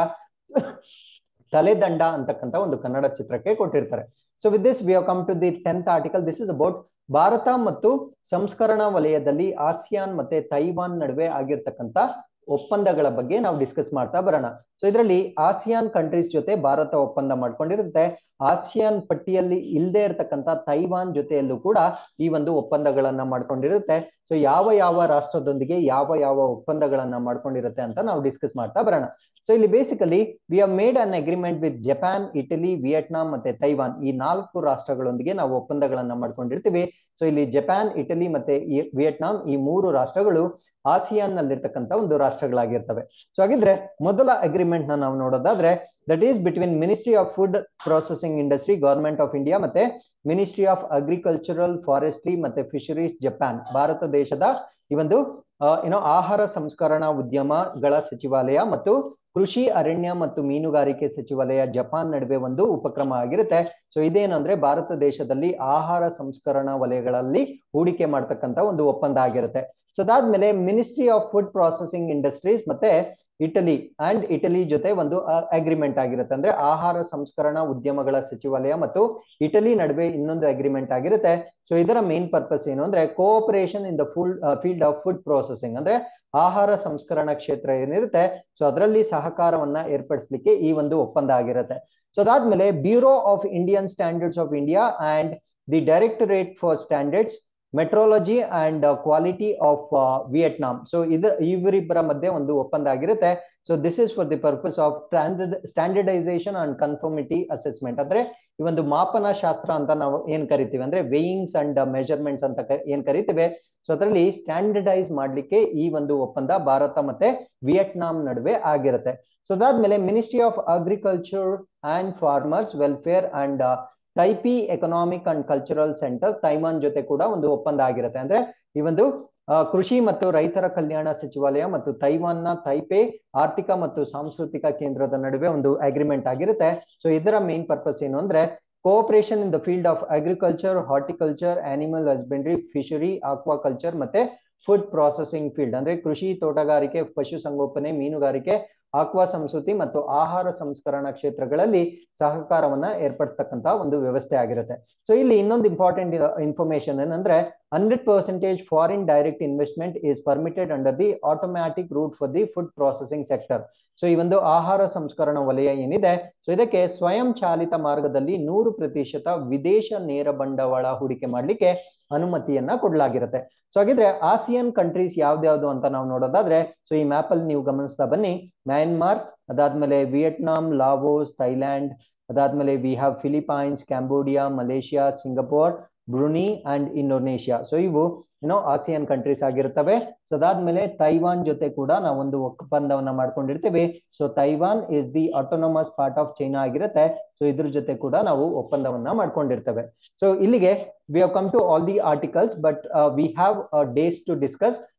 ತಲೆದಂಡ ಅಂತಕ್ಕಂಥ ಒಂದು ಕನ್ನಡ ಚಿತ್ರಕ್ಕೆ ಕೊಟ್ಟಿರ್ತಾರೆ so with this we come to the tenth article this is about Bharat ಮತ್ತು ಸಂಸ್ಕರಣಾ ವಲಯದಲ್ಲಿ ಆಸಿಯಾನ್ ಮತ್ತೆ ತೈವಾನ್ ನಡುವೆ ಆಗಿರ್ತಕ್ಕಂಥ ಒಪ್ಪಂದಗಳ ಬಗ್ಗೆ ನಾವು ಡಿಸ್ಕಸ್ ಮಾಡ್ತಾ ಬರೋಣ ಸೊ ಇದರಲ್ಲಿ ಆಸಿಯಾನ್ ಕಂಟ್ರೀಸ್ ಜೊತೆ ಭಾರತ ಒಪ್ಪಂದ ಮಾಡ್ಕೊಂಡಿರುತ್ತೆ ಆಸಿಯಾನ್ ಪಟ್ಟಿಯಲ್ಲಿ ಇಲ್ಲದೆ ಇರತಕ್ಕಂತ ತೈವಾನ್ ಜೊತೆಯಲ್ಲೂ ಕೂಡ ಈ ಒಂದು ಒಪ್ಪಂದಗಳನ್ನ ಮಾಡ್ಕೊಂಡಿರುತ್ತೆ ಸೊ ಯಾವ ಯಾವ ರಾಷ್ಟ್ರದೊಂದಿಗೆ ಯಾವ ಯಾವ ಒಪ್ಪಂದಗಳನ್ನ ಮಾಡ್ಕೊಂಡಿರುತ್ತೆ ಅಂತ ನಾವು ಡಿಸ್ಕಸ್ ಮಾಡ್ತಾ ಬರೋಣ ಸೊ ಇಲ್ಲಿ basically we have made an agreement with Japan Italy Vietnam ಮತ್ತೆ ತೈವಾನ್ ಈ ನಾಲ್ಕು ರಾಷ್ಟ್ರಗಳೊಂದಿಗೆ ನಾವು ಒಪ್ಪಂದಗಳನ್ನ ಮಾಡ್ಕೊಂಡಿರ್ತೀವಿ ಸೊ ಇಲ್ಲಿ ಜಪಾನ್ ಇಟಲಿ ಮತ್ತೆ ವಿಯೆಟ್ನಾಂ ಈ ಮೂರು ರಾಷ್ಟ್ರಗಳು ಆಸಿಯಾನ್ ನಲ್ಲಿರ್ತಕ್ಕಂಥ ಒಂದು ರಾಷ್ಟ್ರಗಳಾಗಿರ್ತವೆ ಸೊ ಹಾಗಿದ್ರೆ ಮೊದಲ ಅಗ್ರಿಮೆಂಟ್ ನ ನಾವು ನೋಡೋದಾದ್ರೆ that is between ministry of food processing industry government of India ಮತ್ತೆ ಮಿನಿಸ್ಟ್ರಿ ಆಫ್ ಅಗ್ರಿಕಲ್ಚರಲ್ ಫಾರೆಸ್ಟ್ರಿ ಮತ್ತೆ ಫಿಶರೀಸ್ ಜಪಾನ್ ಭಾರತ ದೇಶದ ಈ ಒಂದು ಏನೋ ಆಹಾರ ಸಂಸ್ಕರಣಾ ಉದ್ಯಮಗಳ ಸಚಿವಾಲಯ ಮತ್ತು ಕೃಷಿ ಅರಣ್ಯ ಮತ್ತು ಮೀನುಗಾರಿಕೆ ಸಚಿವಾಲಯ ಜಪಾನ್ ನಡುವೆ ಒಂದು ಉಪಕ್ರಮ ಆಗಿರುತ್ತೆ ಸೊ ಇದೇನು ಅಂದ್ರೆ ಭಾರತ ದೇಶದಲ್ಲಿ ಆಹಾರ ಸಂಸ್ಕರಣಾ ವಲಯಗಳಲ್ಲಿ ಹೂಡಿಕೆ ಮಾಡ್ತಕ್ಕಂಥ ಒಂದು ಒಪ್ಪಂದ ಆಗಿರುತ್ತೆ ಸೊ ಅದಾದ್ಮೇಲೆ ministry of food processing industries ಮತ್ತೆ ಇಟಲಿ ಅಂಡ್ ಇಟಲಿ ಜೊತೆ ಒಂದು ಅಗ್ರಿಮೆಂಟ್ ಆಗಿರುತ್ತೆ ಅಂದ್ರೆ ಆಹಾರ ಸಂಸ್ಕರಣಾ ಉದ್ಯಮಗಳ ಸಚಿವಾಲಯ ಮತ್ತು ಇಟಲಿ ನಡುವೆ ಇನ್ನೊಂದು ಅಗ್ರಿಮೆಂಟ್ ಆಗಿರುತ್ತೆ ಸೊ ಇದರ ಮೇನ್ ಪರ್ಪಸ್ ಏನು ಅಂದ್ರೆ cooperation in the full field of food processing ಅಂದ್ರೆ ಆಹಾರ ಸಂಸ್ಕರಣಾ ಕ್ಷೇತ್ರ ಏನಿರುತ್ತೆ ಸೊ ಅದರಲ್ಲಿ ಸಹಕಾರವನ್ನ ಏರ್ಪಡಿಸಲಿಕ್ಕೆ ಈ ಒಂದು ಒಪ್ಪಂದ ಆಗಿರುತ್ತೆ ಸೊ ಅದಾದ್ಮೇಲೆ bureau of Indian standards of India and the directorate for standards metrology and quality of Vietnam so ಇದ್ರ ಇವರಿಬ್ಬರ ಮಧ್ಯೆ ಒಂದು ಒಪ್ಪಂದ ಆಗಿರುತ್ತೆ so this is for the purpose of standardisation and conformity assessment ಅಂದ್ರೆ ಈ ಒಂದು ಮಾಪನ ಶಾಸ್ತ್ರ ಅಂತ ನಾವು ಏನ್ ಕರಿತೀವಿ ಅಂದ್ರೆ ವೇಯಿಂಗ್ಸ್ ಅಂಡ್ ಮೆಜರ್ಮೆಂಟ್ಸ್ ಅಂತ ಏನ್ ಕರಿತೀವಿ ಸೊ ಅದರಲ್ಲಿ ಸ್ಟ್ಯಾಂಡರ್ಡೈಸ್ ಮಾಡ್ಲಿಕ್ಕೆ ಈ ಒಂದು ಒಪ್ಪಂದ ಭಾರತ ಮತ್ತೆ ವಿಯೆಟ್ನಾಂ ನಡುವೆ ಆಗಿರುತ್ತೆ ಸೊ ಅದಾದ್ಮೇಲೆ ministry of agriculture and farmers welfare and Taipei economic and cultural centre Taiwan ಜೊತೆ ಕೂಡ ಒಂದು ಒಪ್ಪಂದ ಆಗಿರುತ್ತೆ ಅಂದ್ರೆ ಈ ಒಂದು ಕೃಷಿ ಮತ್ತು ರೈತರ ಕಲ್ಯಾಣ ಸಚಿವಾಲಯ ಮತ್ತು ತೈವಾನ್ನ ತೈಪೆ ಆರ್ಥಿಕ ಮತ್ತು ಸಾಂಸ್ಕೃತಿಕ ಕೇಂದ್ರದ ನಡುವೆ ಒಂದು ಅಗ್ರಿಮೆಂಟ್ ಆಗಿರುತ್ತೆ ಸೊ ಇದರ ಮೇನ್ ಪರ್ಪಸ್ ಏನು ಅಂದ್ರೆ cooperation in the field of agriculture horticulture animal husbandry fishery aquaculture ಮತ್ತೆ ಫುಡ್ ಪ್ರಾಸೆಸಿಂಗ್ ಫೀಲ್ಡ್ ಅಂದ್ರೆ ಕೃಷಿ ತೋಟಗಾರಿಕೆ ಪಶುಸಂಗೋಪನೆ ಮೀನುಗಾರಿಕೆ ಆಕ್ವಾ ಸಂಸ್ಕೃತಿ ಮತ್ತು ಆಹಾರ ಸಂಸ್ಕರಣಾ ಕ್ಷೇತ್ರಗಳಲ್ಲಿ ಸಹಕಾರವನ್ನ ಏರ್ಪಡಿಸ್ತಕ್ಕಂತ ಒಂದು ವ್ಯವಸ್ಥೆ ಆಗಿರುತ್ತೆ ಸೊ ಇಲ್ಲಿ ಇನ್ನೊಂದು ಇಂಪಾರ್ಟೆಂಟ್ ಇನ್ಫಾರ್ಮೇಶನ್ ಏನಂದ್ರೆ hundred percentage foreign direct investment is permitted under the automatic route for the food processing sector so ಈ ಒಂದು ಆಹಾರ ಸಂಸ್ಕರಣಾ ವಲಯ ಏನಿದೆ ಸೊ ಇದಕ್ಕೆ ಸ್ವಯಂ ಚಾಲಿತ ಮಾರ್ಗದಲ್ಲಿ ನೂರು ಪ್ರತಿಶತ ವಿದೇಶ ನೇರ ಬಂಡವಾಳ ಹೂಡಿಕೆ ಮಾಡ್ಲಿಕ್ಕೆ ಅನುಮತಿಯನ್ನ ಕೊಡಲಾಗಿರುತ್ತೆ ಸೊ ಹಾಗಿದ್ರೆ ಆಸಿಯನ್ ಕಂಟ್ರೀಸ್ ಯಾವ್ದ್ಯಾವ್ದು ಅಂತ ನಾವು ನೋಡೋದಾದ್ರೆ ಸೊ ಈ ಮ್ಯಾಪ್ ಅಲ್ಲಿ ನೀವು ಗಮನಿಸ್ತಾ ಬನ್ನಿ ಮ್ಯಾನ್ಮಾರ್ ಅದಾದ್ಮೇಲೆ ವಿಯೆಟ್ನಾಂ ಲಾವೋಸ್ ಥೈಲ್ಯಾಂಡ್ ಅದಾದ್ಮೇಲೆ we have Philippines Cambodia Malaysia Singapore Brunei and Indonesia so ಇವು ಏನೋ ಆಸಿಯನ್ ಕಂಟ್ರೀಸ್ ಆಗಿರ್ತವೆ ಸೊ ಅದಾದ್ಮೇಲೆ ತೈವಾನ್ ಜೊತೆ ಕೂಡ ನಾವು ಒಂದು ಒಪ್ಪಂದವನ್ನ ಮಾಡ್ಕೊಂಡಿರ್ತೀವಿ so Taiwan is the autonomous part of China ಆಗಿರುತ್ತೆ ಸೊ ಇದ್ರ ಜೊತೆ ಕೂಡ ನಾವು ಒಪ್ಪಂದವನ್ನ ಮಾಡ್ಕೊಂಡಿರ್ತೇವೆ ಸೊ ಇಲ್ಲಿಗೆ we have come to all the articles but we have days to discuss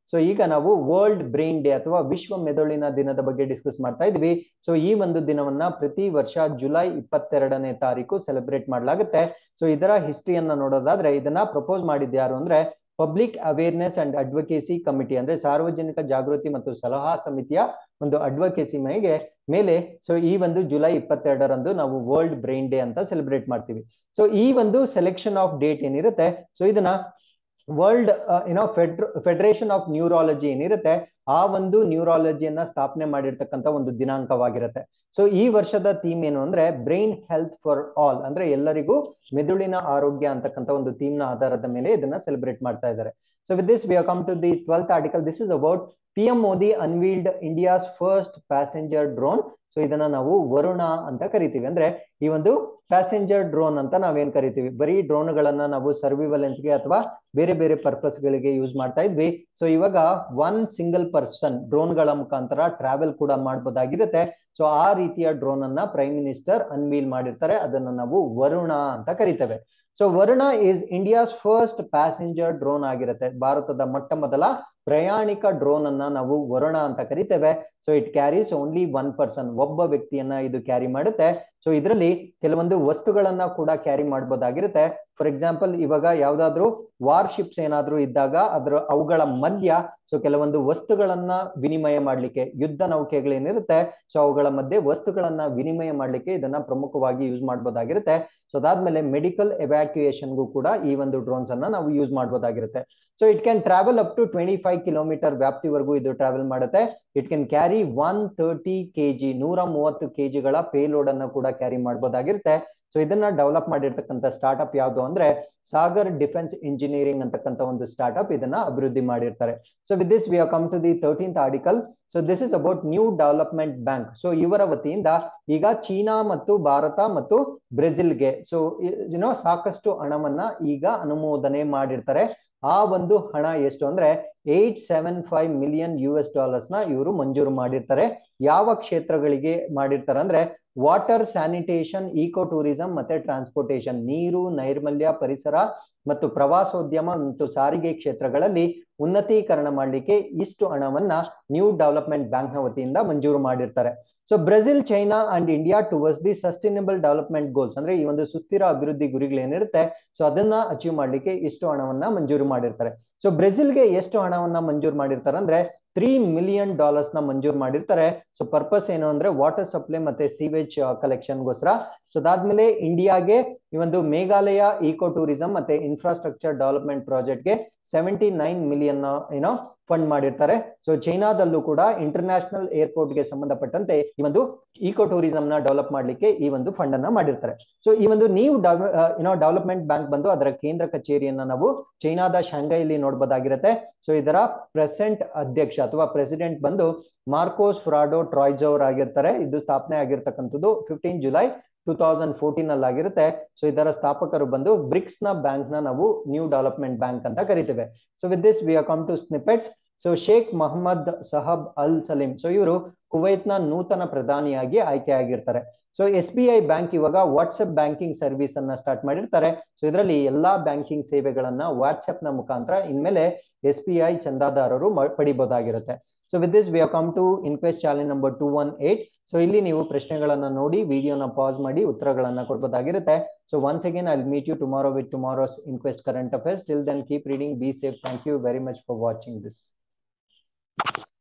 so ಈಗ ನಾವು ವರ್ಲ್ಡ್ ಬ್ರೈನ್ ಡೇ ಅಥವಾ ವಿಶ್ವ ಮೆದುಳಿನ ದಿನದ ಬಗ್ಗೆ ಡಿಸ್ಕಸ್ ಮಾಡ್ತಾ ಇದ್ವಿ ಸೊ ಈ ಒಂದು ದಿನವನ್ನ ಪ್ರತಿ ವರ್ಷ ಜುಲೈ ಇಪ್ಪತ್ತೆರಡನೇ ತಾರೀಕು ಸೆಲೆಬ್ರೇಟ್ ಮಾಡಲಾಗುತ್ತೆ ಸೊ ಇದರ ಹಿಸ್ಟ್ರಿಯನ್ನ ನೋಡೋದಾದ್ರೆ ಇದನ್ನ ಪ್ರಪೋಸ್ ಮಾಡಿದ್ದು ಯಾರು ಅಂದ್ರೆ public awareness and advocacy committee ಅಂದ್ರೆ ಸಾರ್ವಜನಿಕ ಜಾಗೃತಿ ಮತ್ತು ಸಲಹಾ ಸಮಿತಿಯ ಒಂದು ಅಡ್ವೊಕೇಸಿ ಮೇಲೆ ಮೇಲೆ ಸೊ ಈ ಒಂದು ಜುಲೈ ಇಪ್ಪತ್ತೆರಡರಂದು ನಾವು ವರ್ಲ್ಡ್ ಬ್ರೈನ್ ಡೇ ಅಂತ ಸೆಲೆಬ್ರೇಟ್ ಮಾಡ್ತೀವಿ ಸೊ ಈ ಒಂದು ಸೆಲೆಕ್ಷನ್ ಆಫ್ ಡೇಟ್ ಏನಿರುತ್ತೆ ಸೊ ಇದನ್ನ ವರ್ಲ್ಡ್ ಏನೋ ಫೆಡ್ರ ಫೆಡರೇಷನ್ ಆಫ್ ನ್ಯೂರಾಲಜಿ ಏನಿರುತ್ತೆ ಆ ಒಂದು ನ್ಯೂರಾಲಜಿಯನ್ನ ಸ್ಥಾಪನೆ ಮಾಡಿರ್ತಕ್ಕಂಥ ಒಂದು ದಿನಾಂಕವಾಗಿರುತ್ತೆ ಸೊ ಈ ವರ್ಷದ ಥೀಮ್ ಏನು ಅಂದ್ರೆ ಬ್ರೈನ್ ಹೆಲ್ತ್ ಫಾರ್ ಆಲ್ ಅಂದ್ರೆ ಎಲ್ಲರಿಗೂ ಮೆದುಳಿನ ಆರೋಗ್ಯ ಅಂತಕ್ಕಂಥ ಒಂದು ಥೀಮ್ ನ ಆಧಾರದ ಮೇಲೆ ಇದನ್ನ ಸೆಲೆಬ್ರೇಟ್ ಮಾಡ್ತಾ ಇದ್ದಾರೆ so with this we come to the twelfth article this is about P M Modi unveiled India's first passenger drone so ಇದನ್ನ ನಾವು ವರುಣ ಅಂತ ಕರಿತೀವಿ ಅಂದ್ರೆ ಈ ಒಂದು ಪ್ಯಾಸೆಂಜರ್ ಡ್ರೋನ್ ಅಂತ ನಾವೇನ್ ಕರಿತೀವಿ ಬರೀ ಡ್ರೋನ್ ಗಳನ್ನ ನಾವು ಸರ್ವಿವಲೆನ್ಸ್ಗೆ ಅಥವಾ ಬೇರೆ ಬೇರೆ ಪರ್ಪಸ್ ಗಳಿಗೆ ಯೂಸ್ ಮಾಡ್ತಾ ಇದ್ವಿ ಸೊ ಇವಾಗ ಒನ್ ಸಿಂಗಲ್ ಪರ್ಸನ್ ಡ್ರೋನ್ ಗಳ ಮುಖಾಂತರ ಟ್ರಾವೆಲ್ ಕೂಡ ಮಾಡಬಹುದಾಗಿರುತ್ತೆ ಸೊ ಆ ರೀತಿಯ ಡ್ರೋನ್ ಅನ್ನ ಪ್ರೈಮ್ ಮಿನಿಸ್ಟರ್ ಅನ್ವೀಲ್ ಮಾಡಿರ್ತಾರೆ ಅದನ್ನ ನಾವು ವರುಣ ಅಂತ ಕರಿತೇವೆ so Varuna is India's first passenger drone ಆಗಿರುತ್ತೆ ಭಾರತದ ಮೊಟ್ಟ ಮೊದಲ ಪ್ರಯಾಣಿಕ ಡ್ರೋನ್ ಅನ್ನ ನಾವು ವರುಣ ಅಂತ ಕರಿತೇವೆ so it carries only one person ಒಬ್ಬ ವ್ಯಕ್ತಿಯನ್ನ ಇದು ಕ್ಯಾರಿ ಮಾಡುತ್ತೆ ಸೊ ಇದರಲ್ಲಿ ಕೆಲವೊಂದು ವಸ್ತುಗಳನ್ನ ಕೂಡ ಕ್ಯಾರಿ ಮಾಡಬಹುದಾಗಿರುತ್ತೆ ಫಾರ್ ಎಕ್ಸಾಂಪಲ್ ಇವಾಗ ಯಾವ್ದಾದ್ರು ವಾರ್ಶಿಪ್ಸ್ ಏನಾದ್ರೂ ಇದ್ದಾಗ ಅದ್ರ ಅವುಗಳ ಮಧ್ಯ ಸೊ ಕೆಲವೊಂದು ವಸ್ತುಗಳನ್ನ ವಿನಿಮಯ ಮಾಡ್ಲಿಕ್ಕೆ ಯುದ್ಧ ನೌಕೆಗಳೇನಿರುತ್ತೆ ಸೊ ಅವುಗಳ ಮಧ್ಯೆ ವಸ್ತುಗಳನ್ನ ವಿನಿಮಯ ಮಾಡ್ಲಿಕ್ಕೆ ಇದನ್ನ ಪ್ರಮುಖವಾಗಿ ಯೂಸ್ ಮಾಡಬಹುದಾಗಿರುತ್ತೆ ಸೊ ಅದಾದ್ಮೇಲೆ ಮೆಡಿಕಲ್ ಎವ್ಯಾಕ್ಯುಯೇಷನ್ಗೂ ಕೂಡ ಈ ಒಂದು ಡ್ರೋನ್ಸ್ ಅನ್ನ ನಾವು ಯೂಸ್ ಮಾಡಬಹುದಾಗಿರುತ್ತೆ so it can travel up to twenty five kilometre ವ್ಯಾಪ್ತಿವರೆಗೂ ಇದು ಟ್ರಾವೆಲ್ ಮಾಡುತ್ತೆ it can carry one thirty kg ನೂರ ಮೂವತ್ತು ಕೆಜಿಗಳ ಪೇಲೋಡ್ ಅನ್ನ ಕೂಡ ಕ್ಯಾರಿ ಮಾಡಬಹುದಾಗಿರುತ್ತೆ ಸೊ ಇದನ್ನ ಡೆವಲಪ್ ಮಾಡಿರ್ತಕ್ಕಂಥ ಸ್ಟಾರ್ಟ್ಅಪ್ ಯಾವುದು ಅಂದ್ರೆ ಸಾಗರ್ ಡಿಫೆನ್ಸ್ ಇಂಜಿನಿಯರಿಂಗ್ ಅಂತಕ್ಕಂಥ ಒಂದು ಸ್ಟಾರ್ಟ್ಅಪ್ ಇದನ್ನ ಅಭಿವೃದ್ಧಿ ಮಾಡಿರ್ತಾರೆ so with this we come to the thirteenth article so this is about new development bank so ಇವರ ವತಿಯಿಂದ ಈಗ ಚೀನಾ ಮತ್ತು ಭಾರತ ಮತ್ತು ಬ್ರೆಜಿಲ್ಗೆ ಸೊ ಏನೋ ಸಾಕಷ್ಟು ಹಣವನ್ನ ಈಗ ಅನುಮೋದನೆ ಮಾಡಿರ್ತಾರೆ ಆ ಒಂದು ಹಣ ಎಷ್ಟು ಅಂದ್ರೆ eight seven five million U S dollars ನ ಇವರು ಮಂಜೂರು ಮಾಡಿರ್ತಾರೆ ಯಾವ ಕ್ಷೇತ್ರಗಳಿಗೆ ಮಾಡಿರ್ತಾರೆ ಅಂದ್ರೆ ವಾಟರ್ ಸ್ಯಾನಿಟೇಷನ್ ಈಕೋ ಟೂರಿಸಂ ಮತ್ತೆ ಟ್ರಾನ್ಸ್ಪೋರ್ಟೇಷನ್ ನೀರು ನೈರ್ಮಲ್ಯ ಪರಿಸರ ಮತ್ತು ಪ್ರವಾಸೋದ್ಯಮ ಮತ್ತು ಸಾರಿಗೆ ಕ್ಷೇತ್ರಗಳಲ್ಲಿ ಉನ್ನತೀಕರಣ ಮಾಡಲಿಕ್ಕೆ ಇಷ್ಟು ಹಣವನ್ನ ನ್ಯೂ ಡೆವಲಪ್ಮೆಂಟ್ ಬ್ಯಾಂಕ್ ನ ವತಿಯಿಂದ ಮಂಜೂರು ಮಾಡಿರ್ತಾರೆ so Brazil China and India towards the sustainable development goals ಅಂದ್ರೆ ಈ ಒಂದು ಸುಸ್ಥಿರ ಅಭಿವೃದ್ಧಿ ಗುರಿಗಳೇನಿರುತ್ತೆ ಸೊ ಅದನ್ನ ಅಚೀವ್ ಮಾಡ್ಲಿಕ್ಕೆ ಇಷ್ಟು ಹಣವನ್ನ ಮಂಜೂರು ಮಾಡಿರ್ತಾರೆ ಸೊ ಬ್ರೆಜಿಲ್ಗೆ ಎಷ್ಟು ಹಣವನ್ನ ಮಂಜೂರು ಮಾಡಿರ್ತಾರೆ ಅಂದ್ರೆ ತ್ರೀ ಮಿಲಿಯನ್ ಡಾಲರ್ಸ್ ನ ಮಂಜೂರು ಮಾಡಿರ್ತಾರೆ ಸೊ ಪರ್ಪಸ್ ಏನು ಅಂದ್ರೆ ವಾಟರ್ ಸಪ್ಲೈ ಮತ್ತೆ ಸೀವೇಜ್ ಕಲೆಕ್ಷನ್ಗೋಸ್ಕರ ಸೊ ಅದಾದ್ಮೇಲೆ ಇಂಡಿಯಾಗೆ ಈ ಒಂದು ಮೇಘಾಲಯ ಈಕೋ ಟೂರಿಸಂ ಮತ್ತೆ ಇನ್ಫ್ರಾಸ್ಟ್ರಕ್ಚರ್ ಡೆವಲಪ್ಮೆಂಟ್ ಪ್ರಾಜೆಕ್ಟ್ಗೆ ಸೆವೆಂಟಿ ನೈನ್ ಮಿಲಿಯನ್ ಏನೋ ಫಂಡ್ ಮಾಡಿರ್ತಾರೆ ಸೊ ಚೈನಾದಲ್ಲೂ ಕೂಡ ಇಂಟರ್ನ್ಯಾಷನಲ್ ಏರ್ಪೋರ್ಟ್ಗೆ ಸಂಬಂಧಪಟ್ಟಂತೆ ಈ ಒಂದು ಈಕೋ ಟೂರಿಸಂ ನ ಡೆವಲಪ್ ಮಾಡ್ಲಿಕ್ಕೆ ಈ ಒಂದು ಫಂಡ್ ಅನ್ನ ಮಾಡಿರ್ತಾರೆ ಸೊ ಈ ಒಂದು ನೀವು ಏನೋ ಡೆವಲಪ್ಮೆಂಟ್ ಬ್ಯಾಂಕ್ ಬಂದು ಅದರ ಕೇಂದ್ರ ಕಚೇರಿಯನ್ನ ನಾವು ಚೈನಾದ ಶಾಂಘೈಲಿ ನೋಡ್ಬೋದಾಗಿರುತ್ತೆ ಸೊ ಇದರ ಪ್ರೆಸೆಂಟ್ ಅಧ್ಯಕ್ಷ ಅಥವಾ ಪ್ರೆಸಿಡೆಂಟ್ ಬಂದು ಮಾರ್ಕೋಸ್ ಫ್ರಾಡೋ ಟ್ರಾಯ್ಜ್ ಅವ್ರ ಆಗಿರ್ತಾರೆ ಇದು ಸ್ಥಾಪನೆ ಆಗಿರ್ತಕ್ಕಂಥದ್ದು fifteen July two thousand fourteen ಅಲ್ಲಿ ಆಗಿರುತ್ತೆ ಸೊ ಇದರ ಸ್ಥಾಪಕರು ಬಂದು ಬ್ರಿಕ್ಸ್ ನ ಬ್ಯಾಂಕ್ ನ ನಾವು ನ್ಯೂ ಡೆವಲಪ್ಮೆಂಟ್ ಬ್ಯಾಂಕ್ ಅಂತ ಕರಿತೇವೆ so with this we come to snippets so Sheikh Mohammed Sabah Al Salem so ಇವರು ಕುವೈತ್ ನ ನೂತನ ಪ್ರಧಾನಿಯಾಗಿ ಆಯ್ಕೆ ಆಗಿರ್ತಾರೆ so S B I bank ಇವಾಗ ವಾಟ್ಸ್ಆಪ್ ಬ್ಯಾಂಕಿಂಗ್ ಸರ್ವಿಸ್ ಅನ್ನ ಸ್ಟಾರ್ಟ್ ಮಾಡಿರ್ತಾರೆ ಸೊ ಇದರಲ್ಲಿ ಎಲ್ಲಾ ಬ್ಯಾಂಕಿಂಗ್ ಸೇವೆಗಳನ್ನ ವಾಟ್ಸ್ಆಪ್ ನ ಮುಖಾಂತರ ಇನ್ಮೇಲೆ ಎಸ್ ಬಿ ಐ ಚಂದಾದಾರರು ಪಡಿಬಹುದಾಗಿರುತ್ತೆ so with this we come to inquest challenge number two one eight so ಇಲ್ಲಿ ನೀವು ಪ್ರಶ್ನೆಗಳನ್ನ ನೋಡಿ ವಿಡಿಯೋನ ಪಾಸ್ ಮಾಡಿ ಉತ್ತರಗಳನ್ನ ಕೊಡ್ಬೋದಾಗಿರುತ್ತೆ so once again I meet you tomorrow with tomorrow's inquest current affairs till then keep reading be safe thank you very much for watching this